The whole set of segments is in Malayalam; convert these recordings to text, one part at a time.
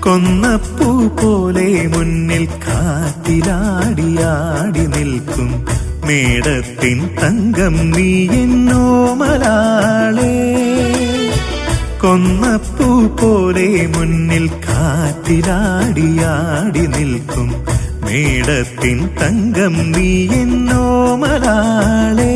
കൊന്നപ്പൂ പോലെ മുന്നിൽ കാറ്റിലാടിയാടി നിൽക്കും മേടത്തിൻ തങ്കം നീ എന്നോ മലാളേ കൊന്നപ്പൂ പോലെ മുന്നിൽ കാറ്റിലാടിയാടി നിൽക്കും മേടത്തിൻ തങ്കം നീ എന്നോ മലാളേ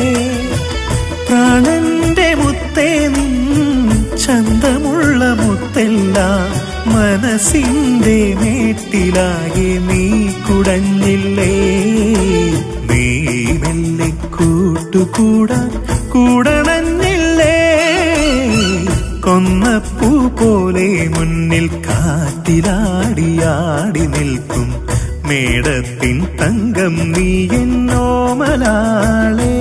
പ്രാണന്റെ മുത്തേ നിൻ ചന്തമുള്ള മുത്തെല്ലാം മനസ്സിന്റെ മേട്ടിലാകെ നീ കുടഞ്ഞില്ലേ നീ മെല്ലെ കൂട്ടുകൂടാൻ കൂടണഞ്ഞില്ലേ കൊന്നപ്പൂ പോലെ മുന്നിൽ കാറ്റിലാടിയാടി നിൽക്കും മേടത്തിൻ തങ്കം നീ എന്നോ മലാളേ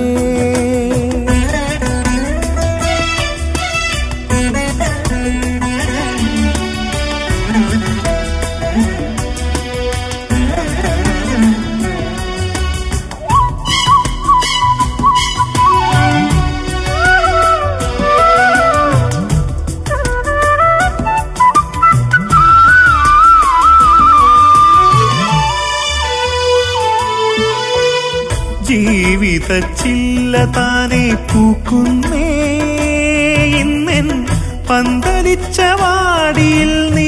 ജീവിത ചില്ല താനെ പൂക്കുന്നേ ഇന്നെൻ പന്തലിച്ച വാടിയിൽ നീ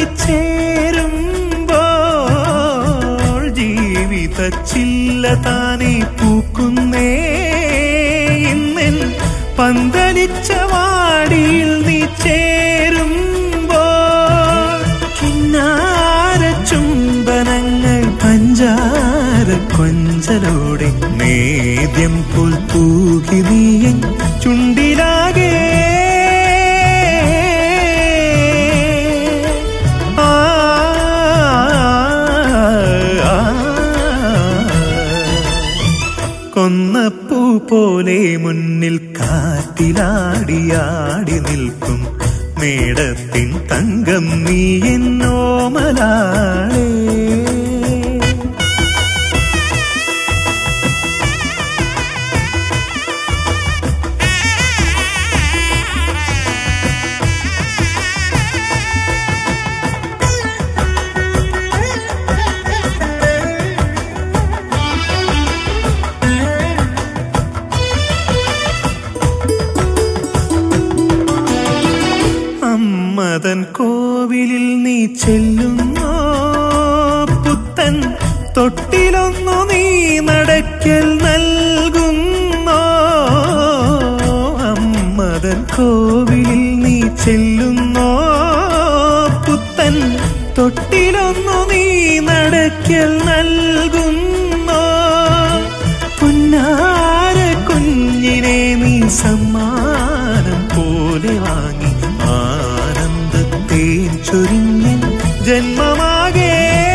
ചേരുമ്പോൾ ജീവിത ചില്ല താനെ പൂക്കുന്നേ ഇന്നെൻ പന്തലിച്ച വാടിയിൽ നീ ചേരുമ്പോൾ കിന്നാര ചുംബനങ്ങൾ പഞ്ചാര കൊഞ്ചലോടെ നേദ്യം പോൽ തൂകി നീയൻ ചുണ്ടിലാകെ ആ, ആ, കൊന്നപ്പൂ പോലെ മുന്നിൽ കാറ്റിലാടിയാടി നിൽക്കും മേടത്തിൻ തങ്കം നീ എന്നോ മലാളേ അമ്മതൻ കോവിലിൽ നീ ചെല്ലുന്നോ പുത്തൻ തൊട്ടിലൊന്നു നീ നടക്കൽ നൽകുന്നോ അമ്മതൻ കോവിലിൽ നീ ചെല്ലുന്നോ പുത്തൻ തൊട്ടിലൊന്നു നീ നടക്കൽ നൽകുന്നോ പുന്നാര കുഞ്ഞിനെ നീ സമ്മാനം പോലെ വാങ്ങി ആനന്ദത്തേൻ ചൊരിഞ്ഞ ജന്മമാകെ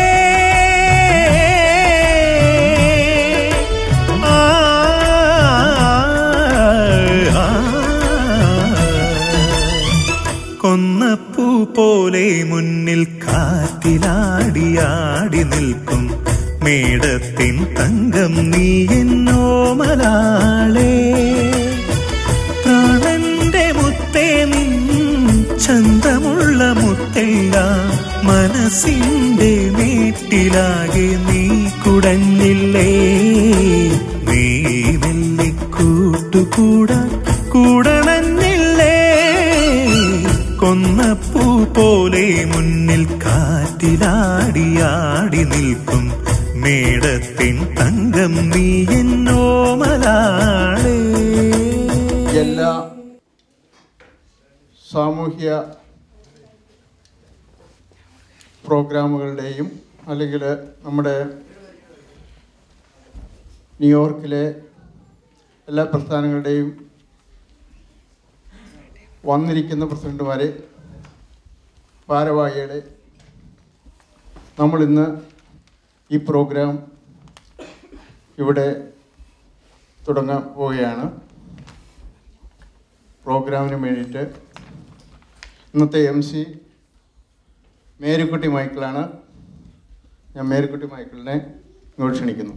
ആ, ആ, കൊന്നപ്പൂ പോലെ മുന്നിൽ കാറ്റിലാടിയാടി നിൽക്കും മേടത്തിൻ തങ്കം നീ എന്നോ മലാളേ പ്രാണന്റെ മുത്തേ നിൻ ചന്തമുള്ള മുത്തല്ല മനസ്സിന്റെ മേട്ടിലാകെ നീ കുടഞ്ഞില്ലേ നീ മെല്ലെ കൂട്ടുകൂടാൻ കൂടണഞ്ഞില്ലേ കൊന്നപ്പൂ പോലെ മുന്നിൽ കാറ്റിലാടിയാടി നിൽക്കും മേടത്തിൻ തങ്കം നീ എന്നോ മലാളേ എല്ലാ സാമൂഹ്യ പ്രോഗ്രാമുകളുടെയും അല്ലെങ്കിൽ നമ്മുടെ ന്യൂയോർക്കിലെ എല്ലാ പ്രസ്ഥാനങ്ങളുടെയും വന്നിരിക്കുന്ന പ്രസിഡന്റുമാരെ ഭാരവാഹികളെ നമ്മളിന്ന് ഈ പ്രോഗ്രാം ഇവിടെ തുടങ്ങാൻ പോവുകയാണ് പ്രോഗ്രാമിന് വേണ്ടിയിട്ട് ഇന്നത്തെ എം സി മേരിക്കുട്ടി മൈക്കിളാണ് ഞാൻ മേരിക്കുട്ടി മൈക്കിളിനെ ഇങ്ങോട്ട് ക്ഷണിക്കുന്നു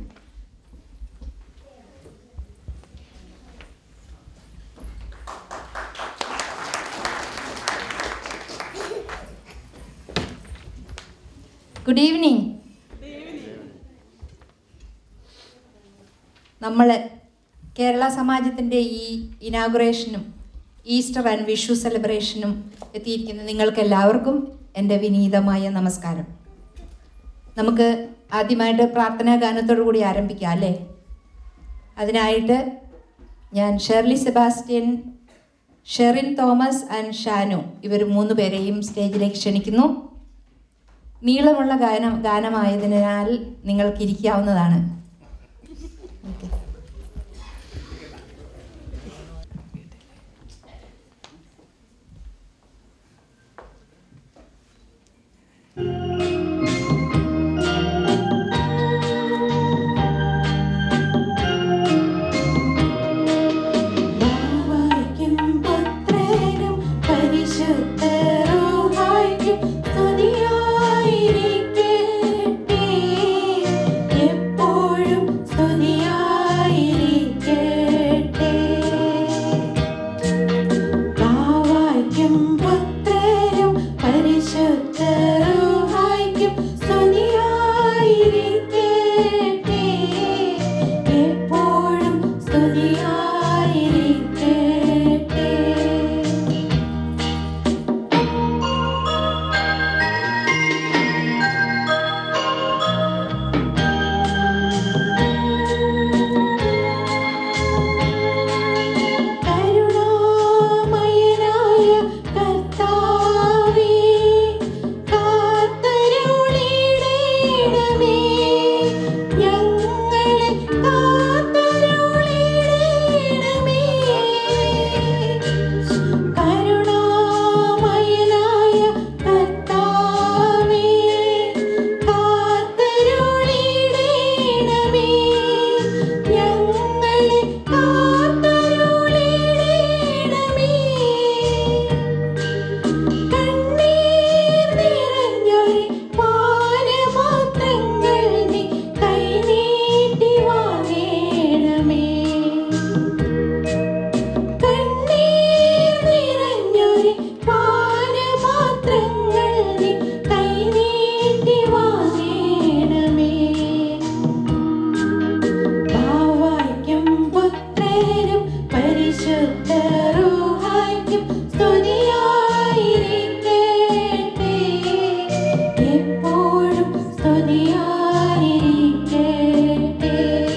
ഗുഡ് ഈവനിങ് നമ്മൾ കേരള സമാജത്തിൻ്റെ ഈ ഇനാഗുറേഷനും ഈസ്റ്റർ ആൻഡ് വിഷു സെലിബ്രേഷനും എത്തിയിരിക്കുന്ന നിങ്ങൾക്ക് എല്ലാവർക്കും എൻ്റെ വിനീതമായ നമസ്കാരം നമുക്ക് ആദ്യമായിട്ട് പ്രാർത്ഥനാ ഗാനത്തോടു കൂടി ആരംഭിക്കാം അല്ലേ അതിനായിട്ട് ഞാൻ Shirley Sebastian Sherin Thomas and Shanu ഇവർ മൂന്ന് പേരെയും സ്റ്റേജിലേക്ക് ക്ഷണിക്കുന്നു നീളമുള്ള ഗാനം ഗാനമായതിനാൽ നിങ്ങൾക്ക് ഇരിക്കാവുന്നതാണ് ഓക്കെ ഭാവായ്ക്കും പുത്രനും പരിശുദ്ധ റൂഹായ്ക്കും സ്തുതിയായിരിക്കട്ടെ. എപ്പോഴും സ്തുതിയായിരിക്കട്ടെ. ഭാവായ്ക്കും പുത്രനും പരിശുദ്ധ റൂഹായ്ക്കും സ്തുതിയായിരിക്കട്ടെ. എപ്പോഴും സ്തുതിയായിരിക്കട്ടെ. കരുണാമയനായ കർത്താവേ കാത്തരുളിടണമേ ഞങ്ങളെ കാത്തരുളിടണമേ കരുണാമയനായ കർത്താവേ കാത്തരുളിടണമേ ഞങ്ങളെ കാത്തരുളിടണമേ കണ്ണീർ നിറഞ്ഞൊരു പാനപാത്രങ്ങൾ നീ കൈനീട്ടി വാങ്ങേണമേ കണ്ണീർ നിറഞ്ഞൊരു പാനപാത്രങ്ങൾ നീ കൈനീട്ടി വാങ്ങേണമേ ഭാവായ്ക്കും പുത്രനും പരിശുദ്ധ റൂഹായ്ക്കും സ്തുതിയായിരിക്കട്ടെ. എപ്പോഴും സ്തുതിയായിരിക്കട്ടെ.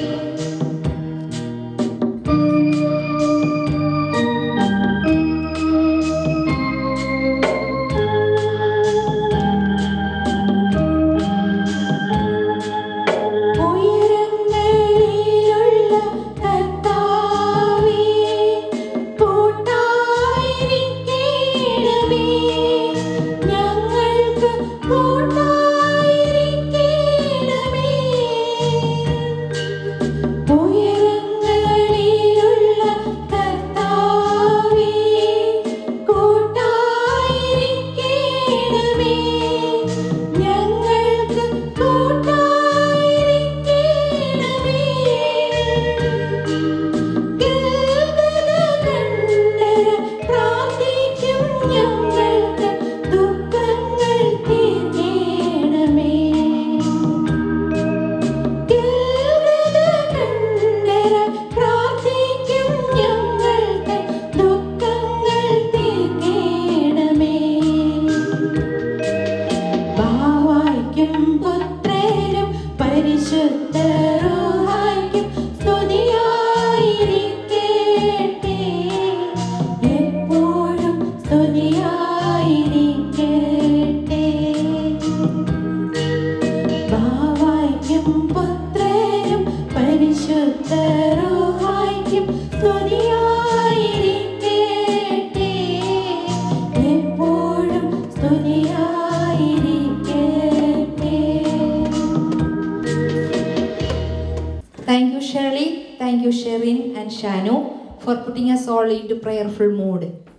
ഉയരങ്ങളിലുള്ള കർത്താവേ കൂട്ടായിരിക്കണമേ ഞങ്ങൾക്ക് കൂട്ടായിരിക്കണമേ ഉയരങ്ങളിലുള്ള കർത്താവേ കൂട്ടായിരിക്കണമേ ഞങ്ങൾക്ക് കൂട്ടായിരിക്കണമേ ഗൽഗലകണ്ഠര പ്രാർത്ഥിക്കും ഞങ്ങൾക്ക് ദുഃഖങ്ങൾ തീർക്കണമേ ഗൽഗലകണ്ഠര പ്രാർത്ഥിക്കും ഞങ്ങൾക്ക് ദുഃഖങ്ങൾ തീർക്കണമേ ഭാവായ്ക്കും പുത്രനും പരിശുദ്ധ റൂഹായ്ക്കും സ്തുതിയായിരിക്കട്ടെ. എപ്പോഴും സ്തുതിയായിരിക്കട്ടെ. ഭാവായ്ക്കും പുത്രനും പരിശുദ്ധ റൂഹായ്ക്കും സ്തുതിയായിരിക്കട്ടെ. എപ്പോഴും സ്തുതിയായിരിക്കട്ടെ. Thank you, Shirley. Thank you, Sherin and Shanu, for putting us all into prayerful mood.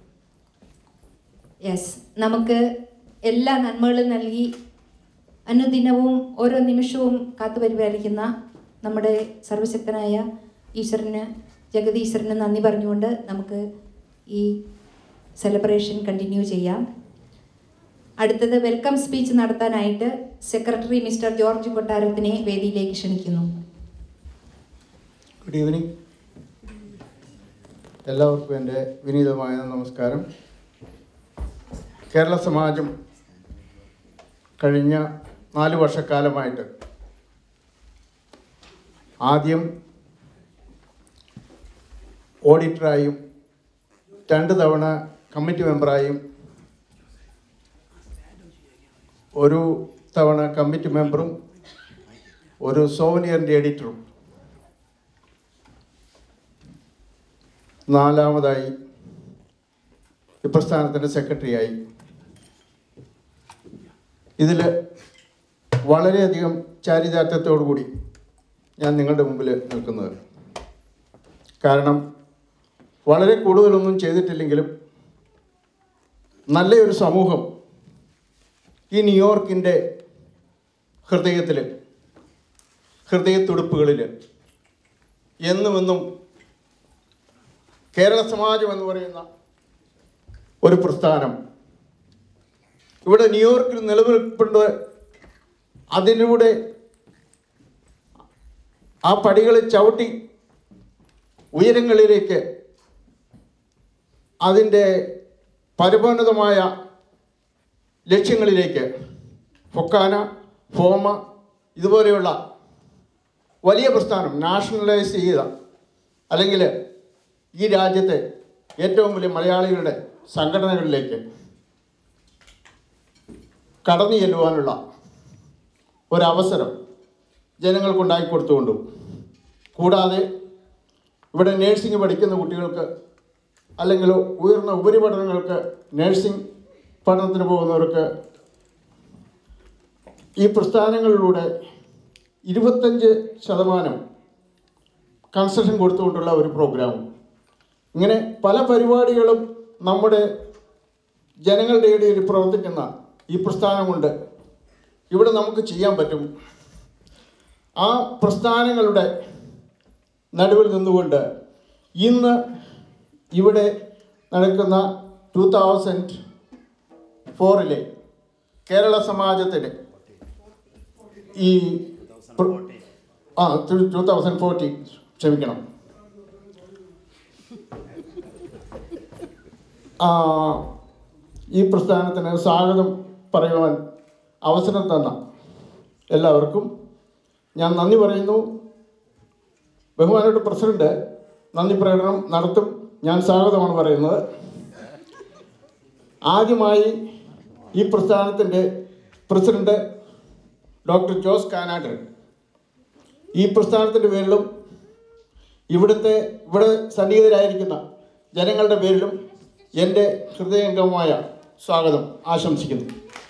Yes നമുക്ക് എല്ലാ നന്മകളും നൽകി അനുദിനവും ഓരോ നിമിഷവും കാത്തുപരിപാലിക്കുന്ന നമ്മുടെ സർവശക്തനായ ഈശ്വരന് ജഗതീശ്വരന് നന്ദി പറഞ്ഞുകൊണ്ട് നമുക്ക് ഈ സെലിബ്രേഷൻ കണ്ടിന്യൂ ചെയ്യാം അടുത്തത് വെൽക്കം സ്പീച്ച് നടത്താനായിട്ട് സെക്രട്ടറി മിസ്റ്റർ ജോർജ് കൊട്ടാരത്തിനെ വേദിയിലേക്ക് ക്ഷണിക്കുന്നു ഗുഡ് ഈവനിങ് എല്ലാവർക്കും എൻ്റെ വിനീതമായ നമസ്കാരം കേരള സമാജം കഴിഞ്ഞ നാല് വർഷക്കാലമായിട്ട് ആദ്യം ഓഡിറ്ററായും രണ്ട് തവണ കമ്മിറ്റി മെമ്പറായും ഒരു തവണ കമ്മിറ്റി മെമ്പറും ഒരു സോവനിയറിൻ്റെ എഡിറ്ററും നാലാമതായി ഈ പ്രസ്ഥാനത്തിൻ്റെ സെക്രട്ടറിയായി ഇതിൽ വളരെയധികം ചാരിതാർത്ഥ്യത്തോടുകൂടി ഞാൻ നിങ്ങളുടെ മുമ്പിൽ നിൽക്കുന്നത് കാരണം വളരെ കൂടുതലൊന്നും ചെയ്തിട്ടില്ലെങ്കിലും നല്ലൊരു സമൂഹം ഈ ന്യൂയോർക്കിൻ്റെ ഹൃദയത്തിൽ ഹൃദയത്തുടുപ്പുകളിൽ എന്നുമെന്നും കേരള സമാജം എന്ന് പറയുന്ന ഒരു പ്രസ്ഥാനം ഇവിടെ ന്യൂയോർക്കിൽ നിലനിൽപ്പുണ്ട് അതിലൂടെ ആ പടികളിൽ ചവിട്ടി ഉയരങ്ങളിലേക്ക് അതിൻ്റെ പരമോന്നതമായ ലക്ഷ്യങ്ങളിലേക്ക് ഫൊക്കാന ഫോമ ഇതുപോലെയുള്ള വലിയ പ്രസ്ഥാനം നാഷണലൈസ് ചെയ്ത അല്ലെങ്കിൽ ഈ രാജ്യത്തെ ഏറ്റവും വലിയ മലയാളികളുടെ സംഘടനകളിലേക്ക് കടന്നു ചെല്ലുവാനുള്ള ഒരവസരം ജനങ്ങൾക്കുണ്ടാക്കി കൊടുത്തുകൊണ്ടും കൂടാതെ ഇവിടെ നേഴ്സിംഗ് പഠിക്കുന്ന കുട്ടികൾക്ക് അല്ലെങ്കിൽ ഉയർന്ന ഉപരിപഠനങ്ങൾക്ക് നേഴ്സിംഗ് പഠനത്തിന് പോകുന്നവർക്ക് ഈ പ്രസ്ഥാനങ്ങളിലൂടെ ഇരുപത്തഞ്ച് ശതമാനം കൺസെഷൻ കൊടുത്തുകൊണ്ടുള്ള ഒരു പ്രോഗ്രാം ഇങ്ങനെ പല പരിപാടികളും നമ്മുടെ ജനങ്ങളുടെ ഇടയിൽ പ്രവർത്തിക്കുന്ന ഈ പ്രസ്ഥാനം കൊണ്ട് ഇവിടെ നമുക്ക് ചെയ്യാൻ പറ്റും ആ പ്രസ്ഥാനങ്ങളുടെ നടുവിൽ നിന്നുകൊണ്ട് ഇന്ന് ഇവിടെ നടക്കുന്ന ടു തൗസൻഡ് ഫോറിലെ കേരള സമാജത്തിൻ്റെ ഈ പ്ര- ആ ടു തൗസൻഡ് ഫോർട്ടീൻ ക്ഷമിക്കണം ആ, ഈ പ്രസ്ഥാനത്തിന് സ്വാഗതം പറയുവാൻ അവസരം തന്ന എല്ലാവർക്കും ഞാൻ നന്ദി പറയുന്നു ബഹുമാനപ്പെട്ട പ്രസിഡന്റ് നന്ദി പ്രകടനം നടത്തും ഞാൻ സ്വാഗതമാണ് പറയുന്നത് ആദ്യമായി ഈ പ്രസ്ഥാനത്തിൻ്റെ പ്രസിഡന്റ് ഡോക്ടർ ജോസ് കാനാട്ട് ഈ പ്രസ്ഥാനത്തിൻ്റെ പേരിലും ഇവിടുത്തെ ഇവിടെ സന്നിഹിതരായിരിക്കുന്ന ജനങ്ങളുടെ പേരിലും എൻ്റെ ഹൃദയംഗമായ സ്വാഗതം ആശംസിക്കുന്നു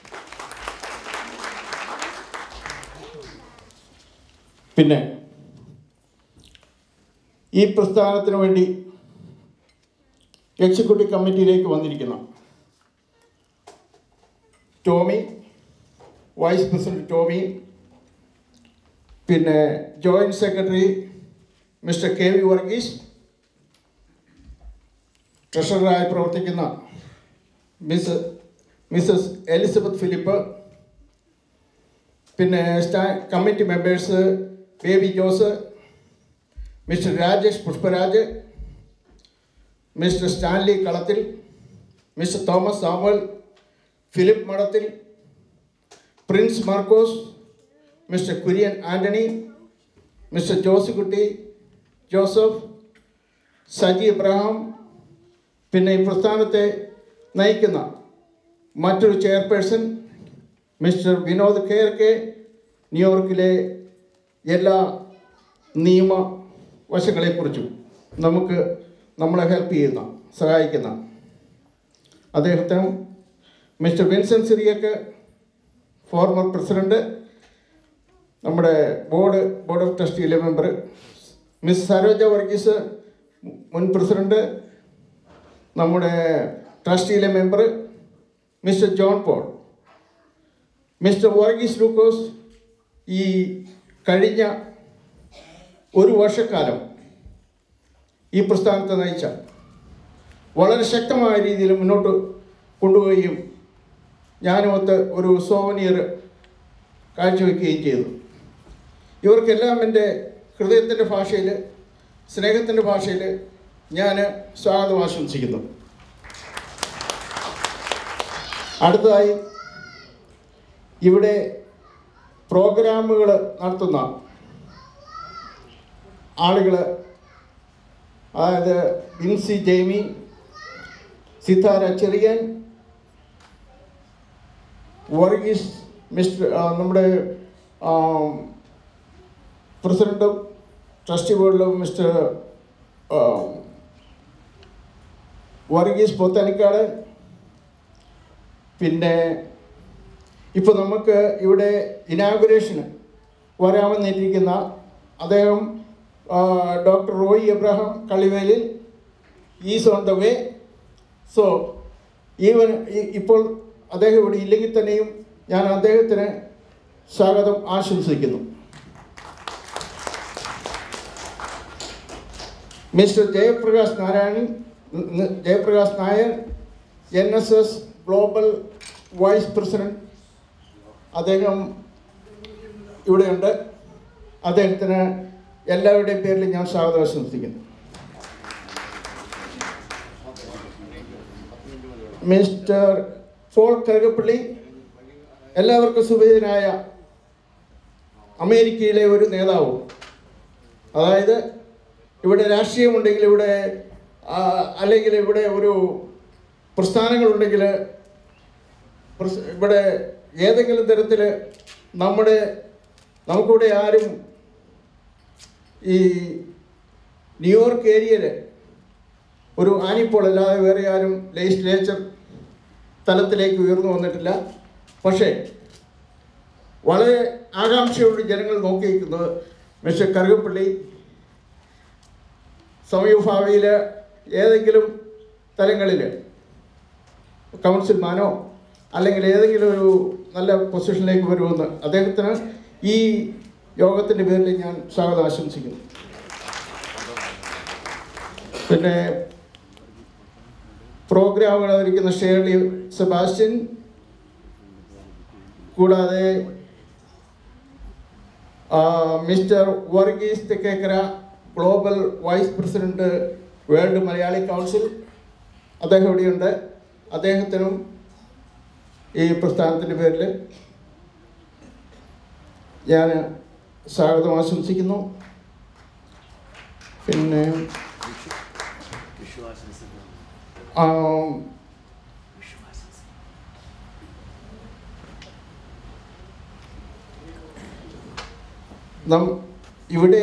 പിന്നെ ഈ പ്രസ്ഥാനത്തിന് വേണ്ടി എക്സിക്യൂട്ടീവ് കമ്മിറ്റിയിലേക്ക് വന്നിരിക്കുന്ന ടോമി വൈസ് പ്രസിഡന്റ് ടോമി പിന്നെ joint secretary mister K V Varghese ട്രഷററായി പ്രവർത്തിക്കുന്ന മിസ് മിസ്സസ് എലിസബത്ത് ഫിലിപ്പ് പിന്നെ സ്റ്റാ committee members Baby Jose mister Rajesh Pushparaj mister Stanley Kalathil mister Thomas Samuel Philip Madathil Prince Markose mister Kurian Antony mister Josekutty Joseph Saji Ibrahim പിന്നെ ഈ പ്രസ്ഥാനത്തെ നയിക്കുന്ന മറ്റൊരു chairperson mister Vinod K R K ന്യൂയോർക്കിലെ എല്ലാ നിയമ വശങ്ങളെക്കുറിച്ചും നമുക്ക് നമ്മളെ ഹെൽപ്പ് ചെയ്യുന്ന സഹായിക്കുന്ന അദ്ദേഹത്തിനും mister Vincent Cyriac former president നമ്മുടെ ബോർഡ് ബോർഡ് ഓഫ് ട്രസ്റ്റിയിലെ മെമ്പർ മിസ് സരോജ വർഗീസ് മുൻ പ്രസിഡന്റ് നമ്മുടെ ട്രസ്റ്റിയിലെ member mister John Paul mister Varghese Lukose ഈ കഴിഞ്ഞ ഒരു വർഷക്കാലം ഈ പ്രസ്ഥാനത്തെ നയിച്ച വളരെ ശക്തമായ രീതിയിൽ മുന്നോട്ട് കൊണ്ടുപോവുകയും ഞാനുമൊത്ത് ഒരു സോവനിയർ കാഴ്ചവെക്കുകയും ചെയ്തു ഇവർക്കെല്ലാം എൻ്റെ ഹൃദയത്തിൻ്റെ ഭാഷയിൽ സ്നേഹത്തിൻ്റെ ഭാഷയിൽ ഞാൻ സ്വാഗതം ആശംസിക്കുന്നു അടുത്തതായി ഇവിടെ പ്രോഗ്രാമുകൾ നടത്തുന്ന ആളുകൾ അതായത് വിൻസി ജെയ്മി സിത്താര ചെറിയൻ വർഗീസ് മിസ്റ്റർ ആ, നമ്മുടെ പ്രസിഡൻറ്റും ട്രസ്റ്റി ബോർഡിലും മിസ്റ്റർ ആ, വർഗീസ് പോത്തനിക്കാട് പിന്നെ ഇപ്പോൾ നമുക്ക് ഇവിടെ ഇനാഗുറേഷന് വരാമെന്നിരിക്കുന്ന അദ്ദേഹം doctor Roy Abraham Kalivelil is on the way so even ഇപ്പോൾ അദ്ദേഹം ഇവിടെ ഇല്ലെങ്കിൽ തന്നെയും ഞാൻ അദ്ദേഹത്തിന് സ്വാഗതം ആശംസിക്കുന്നു മിസ്റ്റർ ജയപ്രകാശ് നാരായണൻ ന- ന- Jayaprakash Nair N S S global vice president അദ്ദേഹം ഇവിടെയുണ്ട് അദ്ദേഹത്തിന് എല്ലാവരുടെയും പേരിൽ ഞാൻ സ്വാഗതം ആശംസിക്കുന്നു മിസ്റ്റർ ഫോൾ കറുകപ്പള്ളി എല്ലാവർക്കും സുപരിചിതനായ അമേരിക്കയിലെ ഒരു നേതാവ് അതായത് ഇവിടെ രാഷ്ട്രീയമുണ്ടെങ്കിൽ ഇവിടെ ആ, അല്ലെങ്കിൽ ഇവിടെ ഒരു പ്രസ്ഥാനങ്ങളുണ്ടെങ്കിൽ പ്രസ്- ഇവിടെ ഏതെങ്കിലും തരത്തിൽ നമ്മുടെ നമുക്കിവിടെ ആരും ഈ ന്യൂയോർക്ക് ഏരിയയിൽ ഒരു ആനിപ്പോൾ അല്ലാതെ വേറെ ആരും ലെജിസ്ലേച്ചർ തലത്തിലേക്ക് ഉയർന്നു വന്നിട്ടില്ല പക്ഷേ വളരെ ആകാംക്ഷയോട് ജനങ്ങൾ നോക്കിയിരിക്കുന്നത് മിസ്റ്റർ കറുകപ്പള്ളി സമീപഭാവിയിൽ ഏതെങ്കിലും തലങ്ങളിൽ കൗൺസിൽമാനോ അല്ലെങ്കിൽ ഏതെങ്കിലും ഒരു നല്ല പൊസിഷനിലേക്ക് വരുമെന്ന് അദ്ദേഹത്തിന് ഈ യോഗത്തിൻ്റെ പേരിൽ ഞാൻ സ്വാഗതം ആശംസിക്കുന്നു പിന്നെ പ്രോഗ്രാമുകൾ അവതരിക്കുന്ന ഷേർലി സെബാസ്റ്റ്യൻ കൂടാതെ ആ, mister Varghese Thekkekara global vice president world Malayali council അദ്ദേഹം ഇവിടെയുണ്ട് അദ്ദേഹത്തിനും ഈ പ്രസ്ഥാനത്തിൻ്റെ പേരിൽ ഞാൻ സ്വാഗതം ആശംസിക്കുന്നു പിന്നെ ആ, നം ഇവിടെ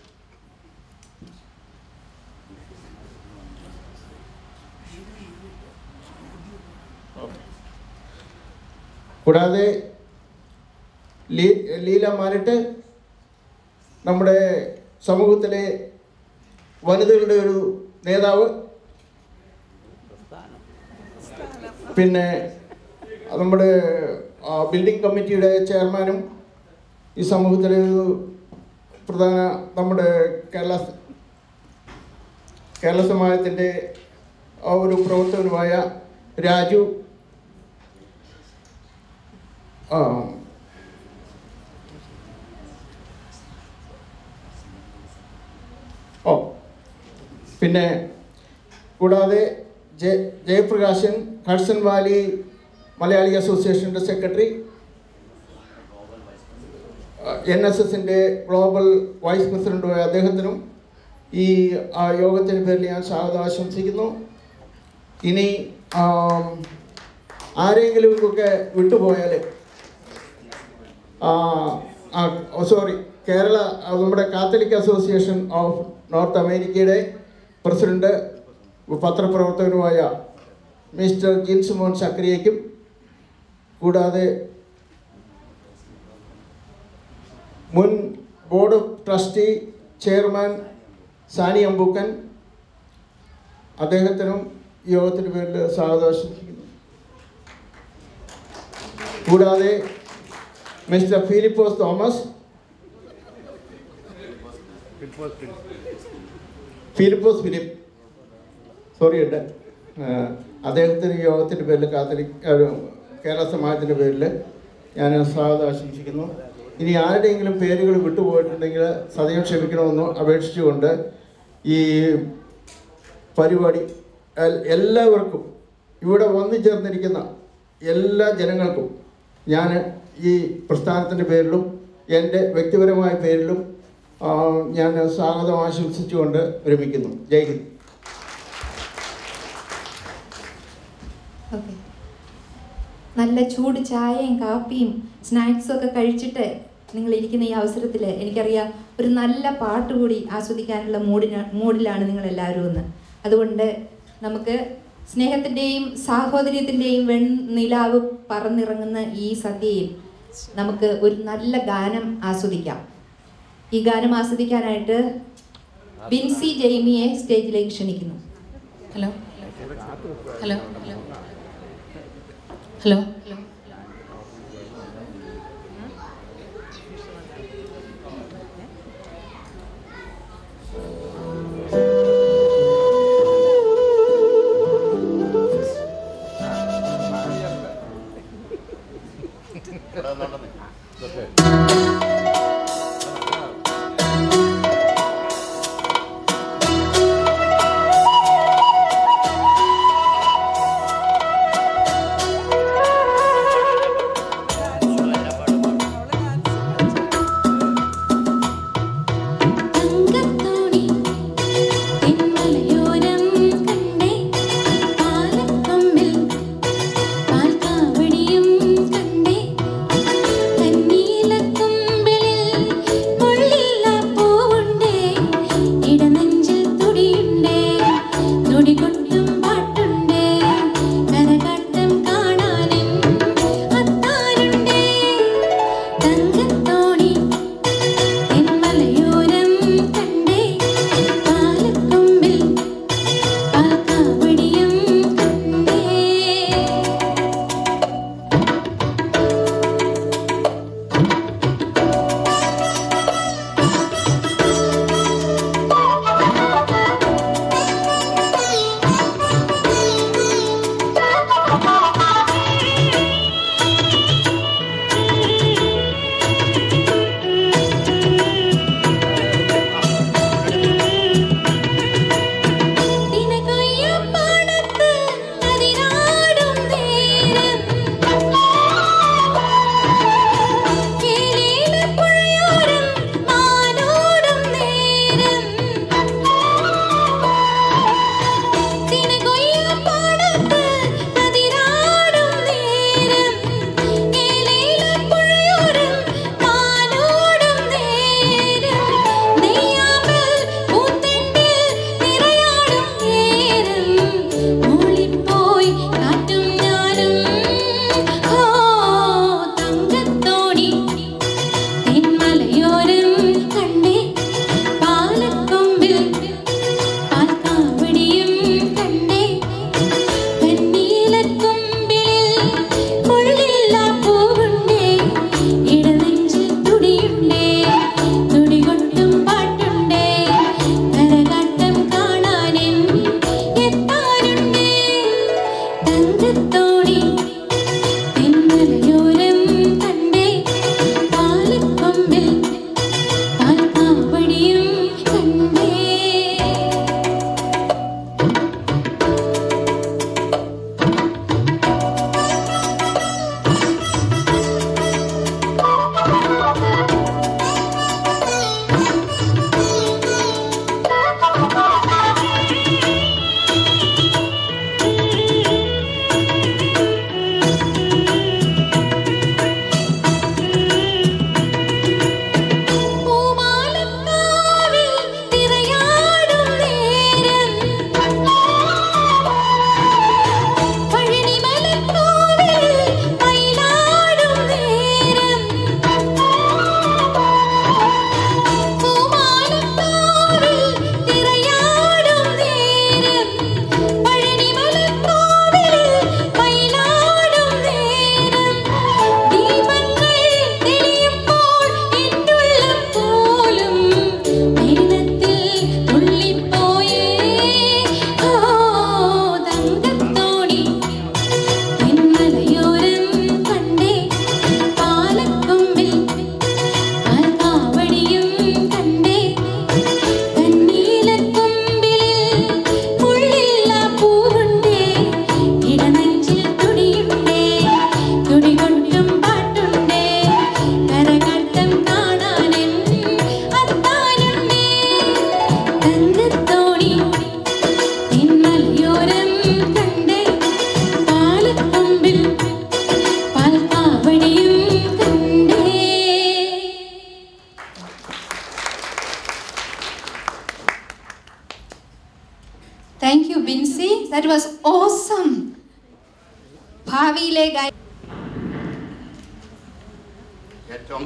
കൂടാതെ ലീ ലീല മാരിട്ട് നമ്മുടെ സമൂഹത്തിലെ വനിതകളുടെ ഒരു നേതാവ് പിന്നെ നമ്മുടെ ആ, ബിൽഡിംഗ് കമ്മിറ്റിയുടെ ചെയർമാനും ഈ സമൂഹത്തിലെ ഒരു പ്രധാന നമ്മുടെ കേരള കേരള സമാജത്തിൻ്റെ ആ ഒരു പ്രവർത്തകനുമായ രാജു ആ, ഓ പിന്നെ കൂടാതെ ജയ ജയപ്രകാശൻ ഹഡ്സൺ വാലി മലയാളി അസോസിയേഷൻ്റെ സെക്രട്ടറി എൻ എസ് എസിൻ്റെ ഗ്ലോബൽ വൈസ് പ്രസിഡൻറ്റുമായ അദ്ദേഹത്തിനും ഈ ആ, യോഗത്തിൻ്റെ പേരിൽ ഞാൻ സ്വാഗതം ആശംസിക്കുന്നു ഇനി ആം, ആരെങ്കിലും ഒക്കെ വിട്ടുപോയാൽ സോറി കേരള ആ, നമ്മുടെ കാത്തലിക് അസോസിയേഷൻ ഓഫ് നോർത്ത് അമേരിക്കയുടെ പ്രസിഡന്റ് പത്രപ്രവർത്തകനുമായ മിസ്റ്റർ ജിൻസ് മോൻ സക്രിയയ്ക്കും കൂടാതെ മുൻ board of trustee chairman Sani Ambookkan അദ്ദേഹത്തിനും ഈ യോഗത്തിൻ്റെ പേരിൽ സ്വാഗതം ആശംസിക്കുന്നു കൂടാതെ mister Philipose Thomas Philipose Philip sorry ഉണ്ട് അദ്ദേഹത്തിന് ഈ യോഗത്തിൻ്റെ പേരിൽ കാത്തലിക് കേരള സമാജത്തിൻ്റെ പേരിൽ ഞാൻ സ്വാഗതം ആശംസിക്കുന്നു ഇനി ആരുടെയെങ്കിലും പേരുകൾ വിട്ടുപോയിട്ടുണ്ടെങ്കിൽ സദയം ക്ഷമിക്കണമെന്ന് അപേക്ഷിച്ചുകൊണ്ട് ഈ പരിപാടി എൽ- എല്ലാവർക്കും ഇവിടെ വന്നു ചേർന്നിരിക്കുന്ന എല്ലാ ജനങ്ങൾക്കും ഞാൻ ഈ പ്രസ്ഥാനത്തിൻ്റെ പേരിലും എൻ്റെ വ്യക്തിപരമായ പേരിലും ആ, ഞാൻ സ്വാഗതം ആശംസിച്ചുകൊണ്ട് വിരമിക്കുന്നു ജയ് ഹിന്ദ് ഓക്കെ നല്ല ചൂട് ചായയും കാപ്പിയും സ്നാക്സും ഒക്കെ കഴിച്ചിട്ട് നിങ്ങൾ ഇരിക്കുന്ന ഈ അവസരത്തിൽ എനിക്കറിയാം ഒരു നല്ല പാട്ട് കൂടി ആസ്വദിക്കാനുള്ള മൂഡിന മൂഡിലാണ് നിങ്ങൾ എല്ലാവരും എന്ന് അതുകൊണ്ട് നമുക്ക് സ്നേഹത്തിൻ്റെയും സാഹോദര്യത്തിൻ്റെയും വെൺനിലാവ് പറന്നിറങ്ങുന്ന ഈ സദ്യയിൽ നമുക്ക് ഒരു നല്ല ഗാനം ആസ്വദിക്കാം ഈ ഗാനം ആസ്വദിക്കാനായിട്ട് ബിൻസി ജെയ്മിയെ സ്റ്റേജിലേക്ക് ക്ഷണിക്കുന്നു ഹലോ ഹലോ ഹലോ ഹലോ തങ്കത്തോണി തെന്മലയോരം കണ്ടേ പാലക്കൊമ്പിൽ പാൽക്കാവടിയും കണ്ടേ കന്നീലക്കുമ്പിളിൽ ഏറ്റവും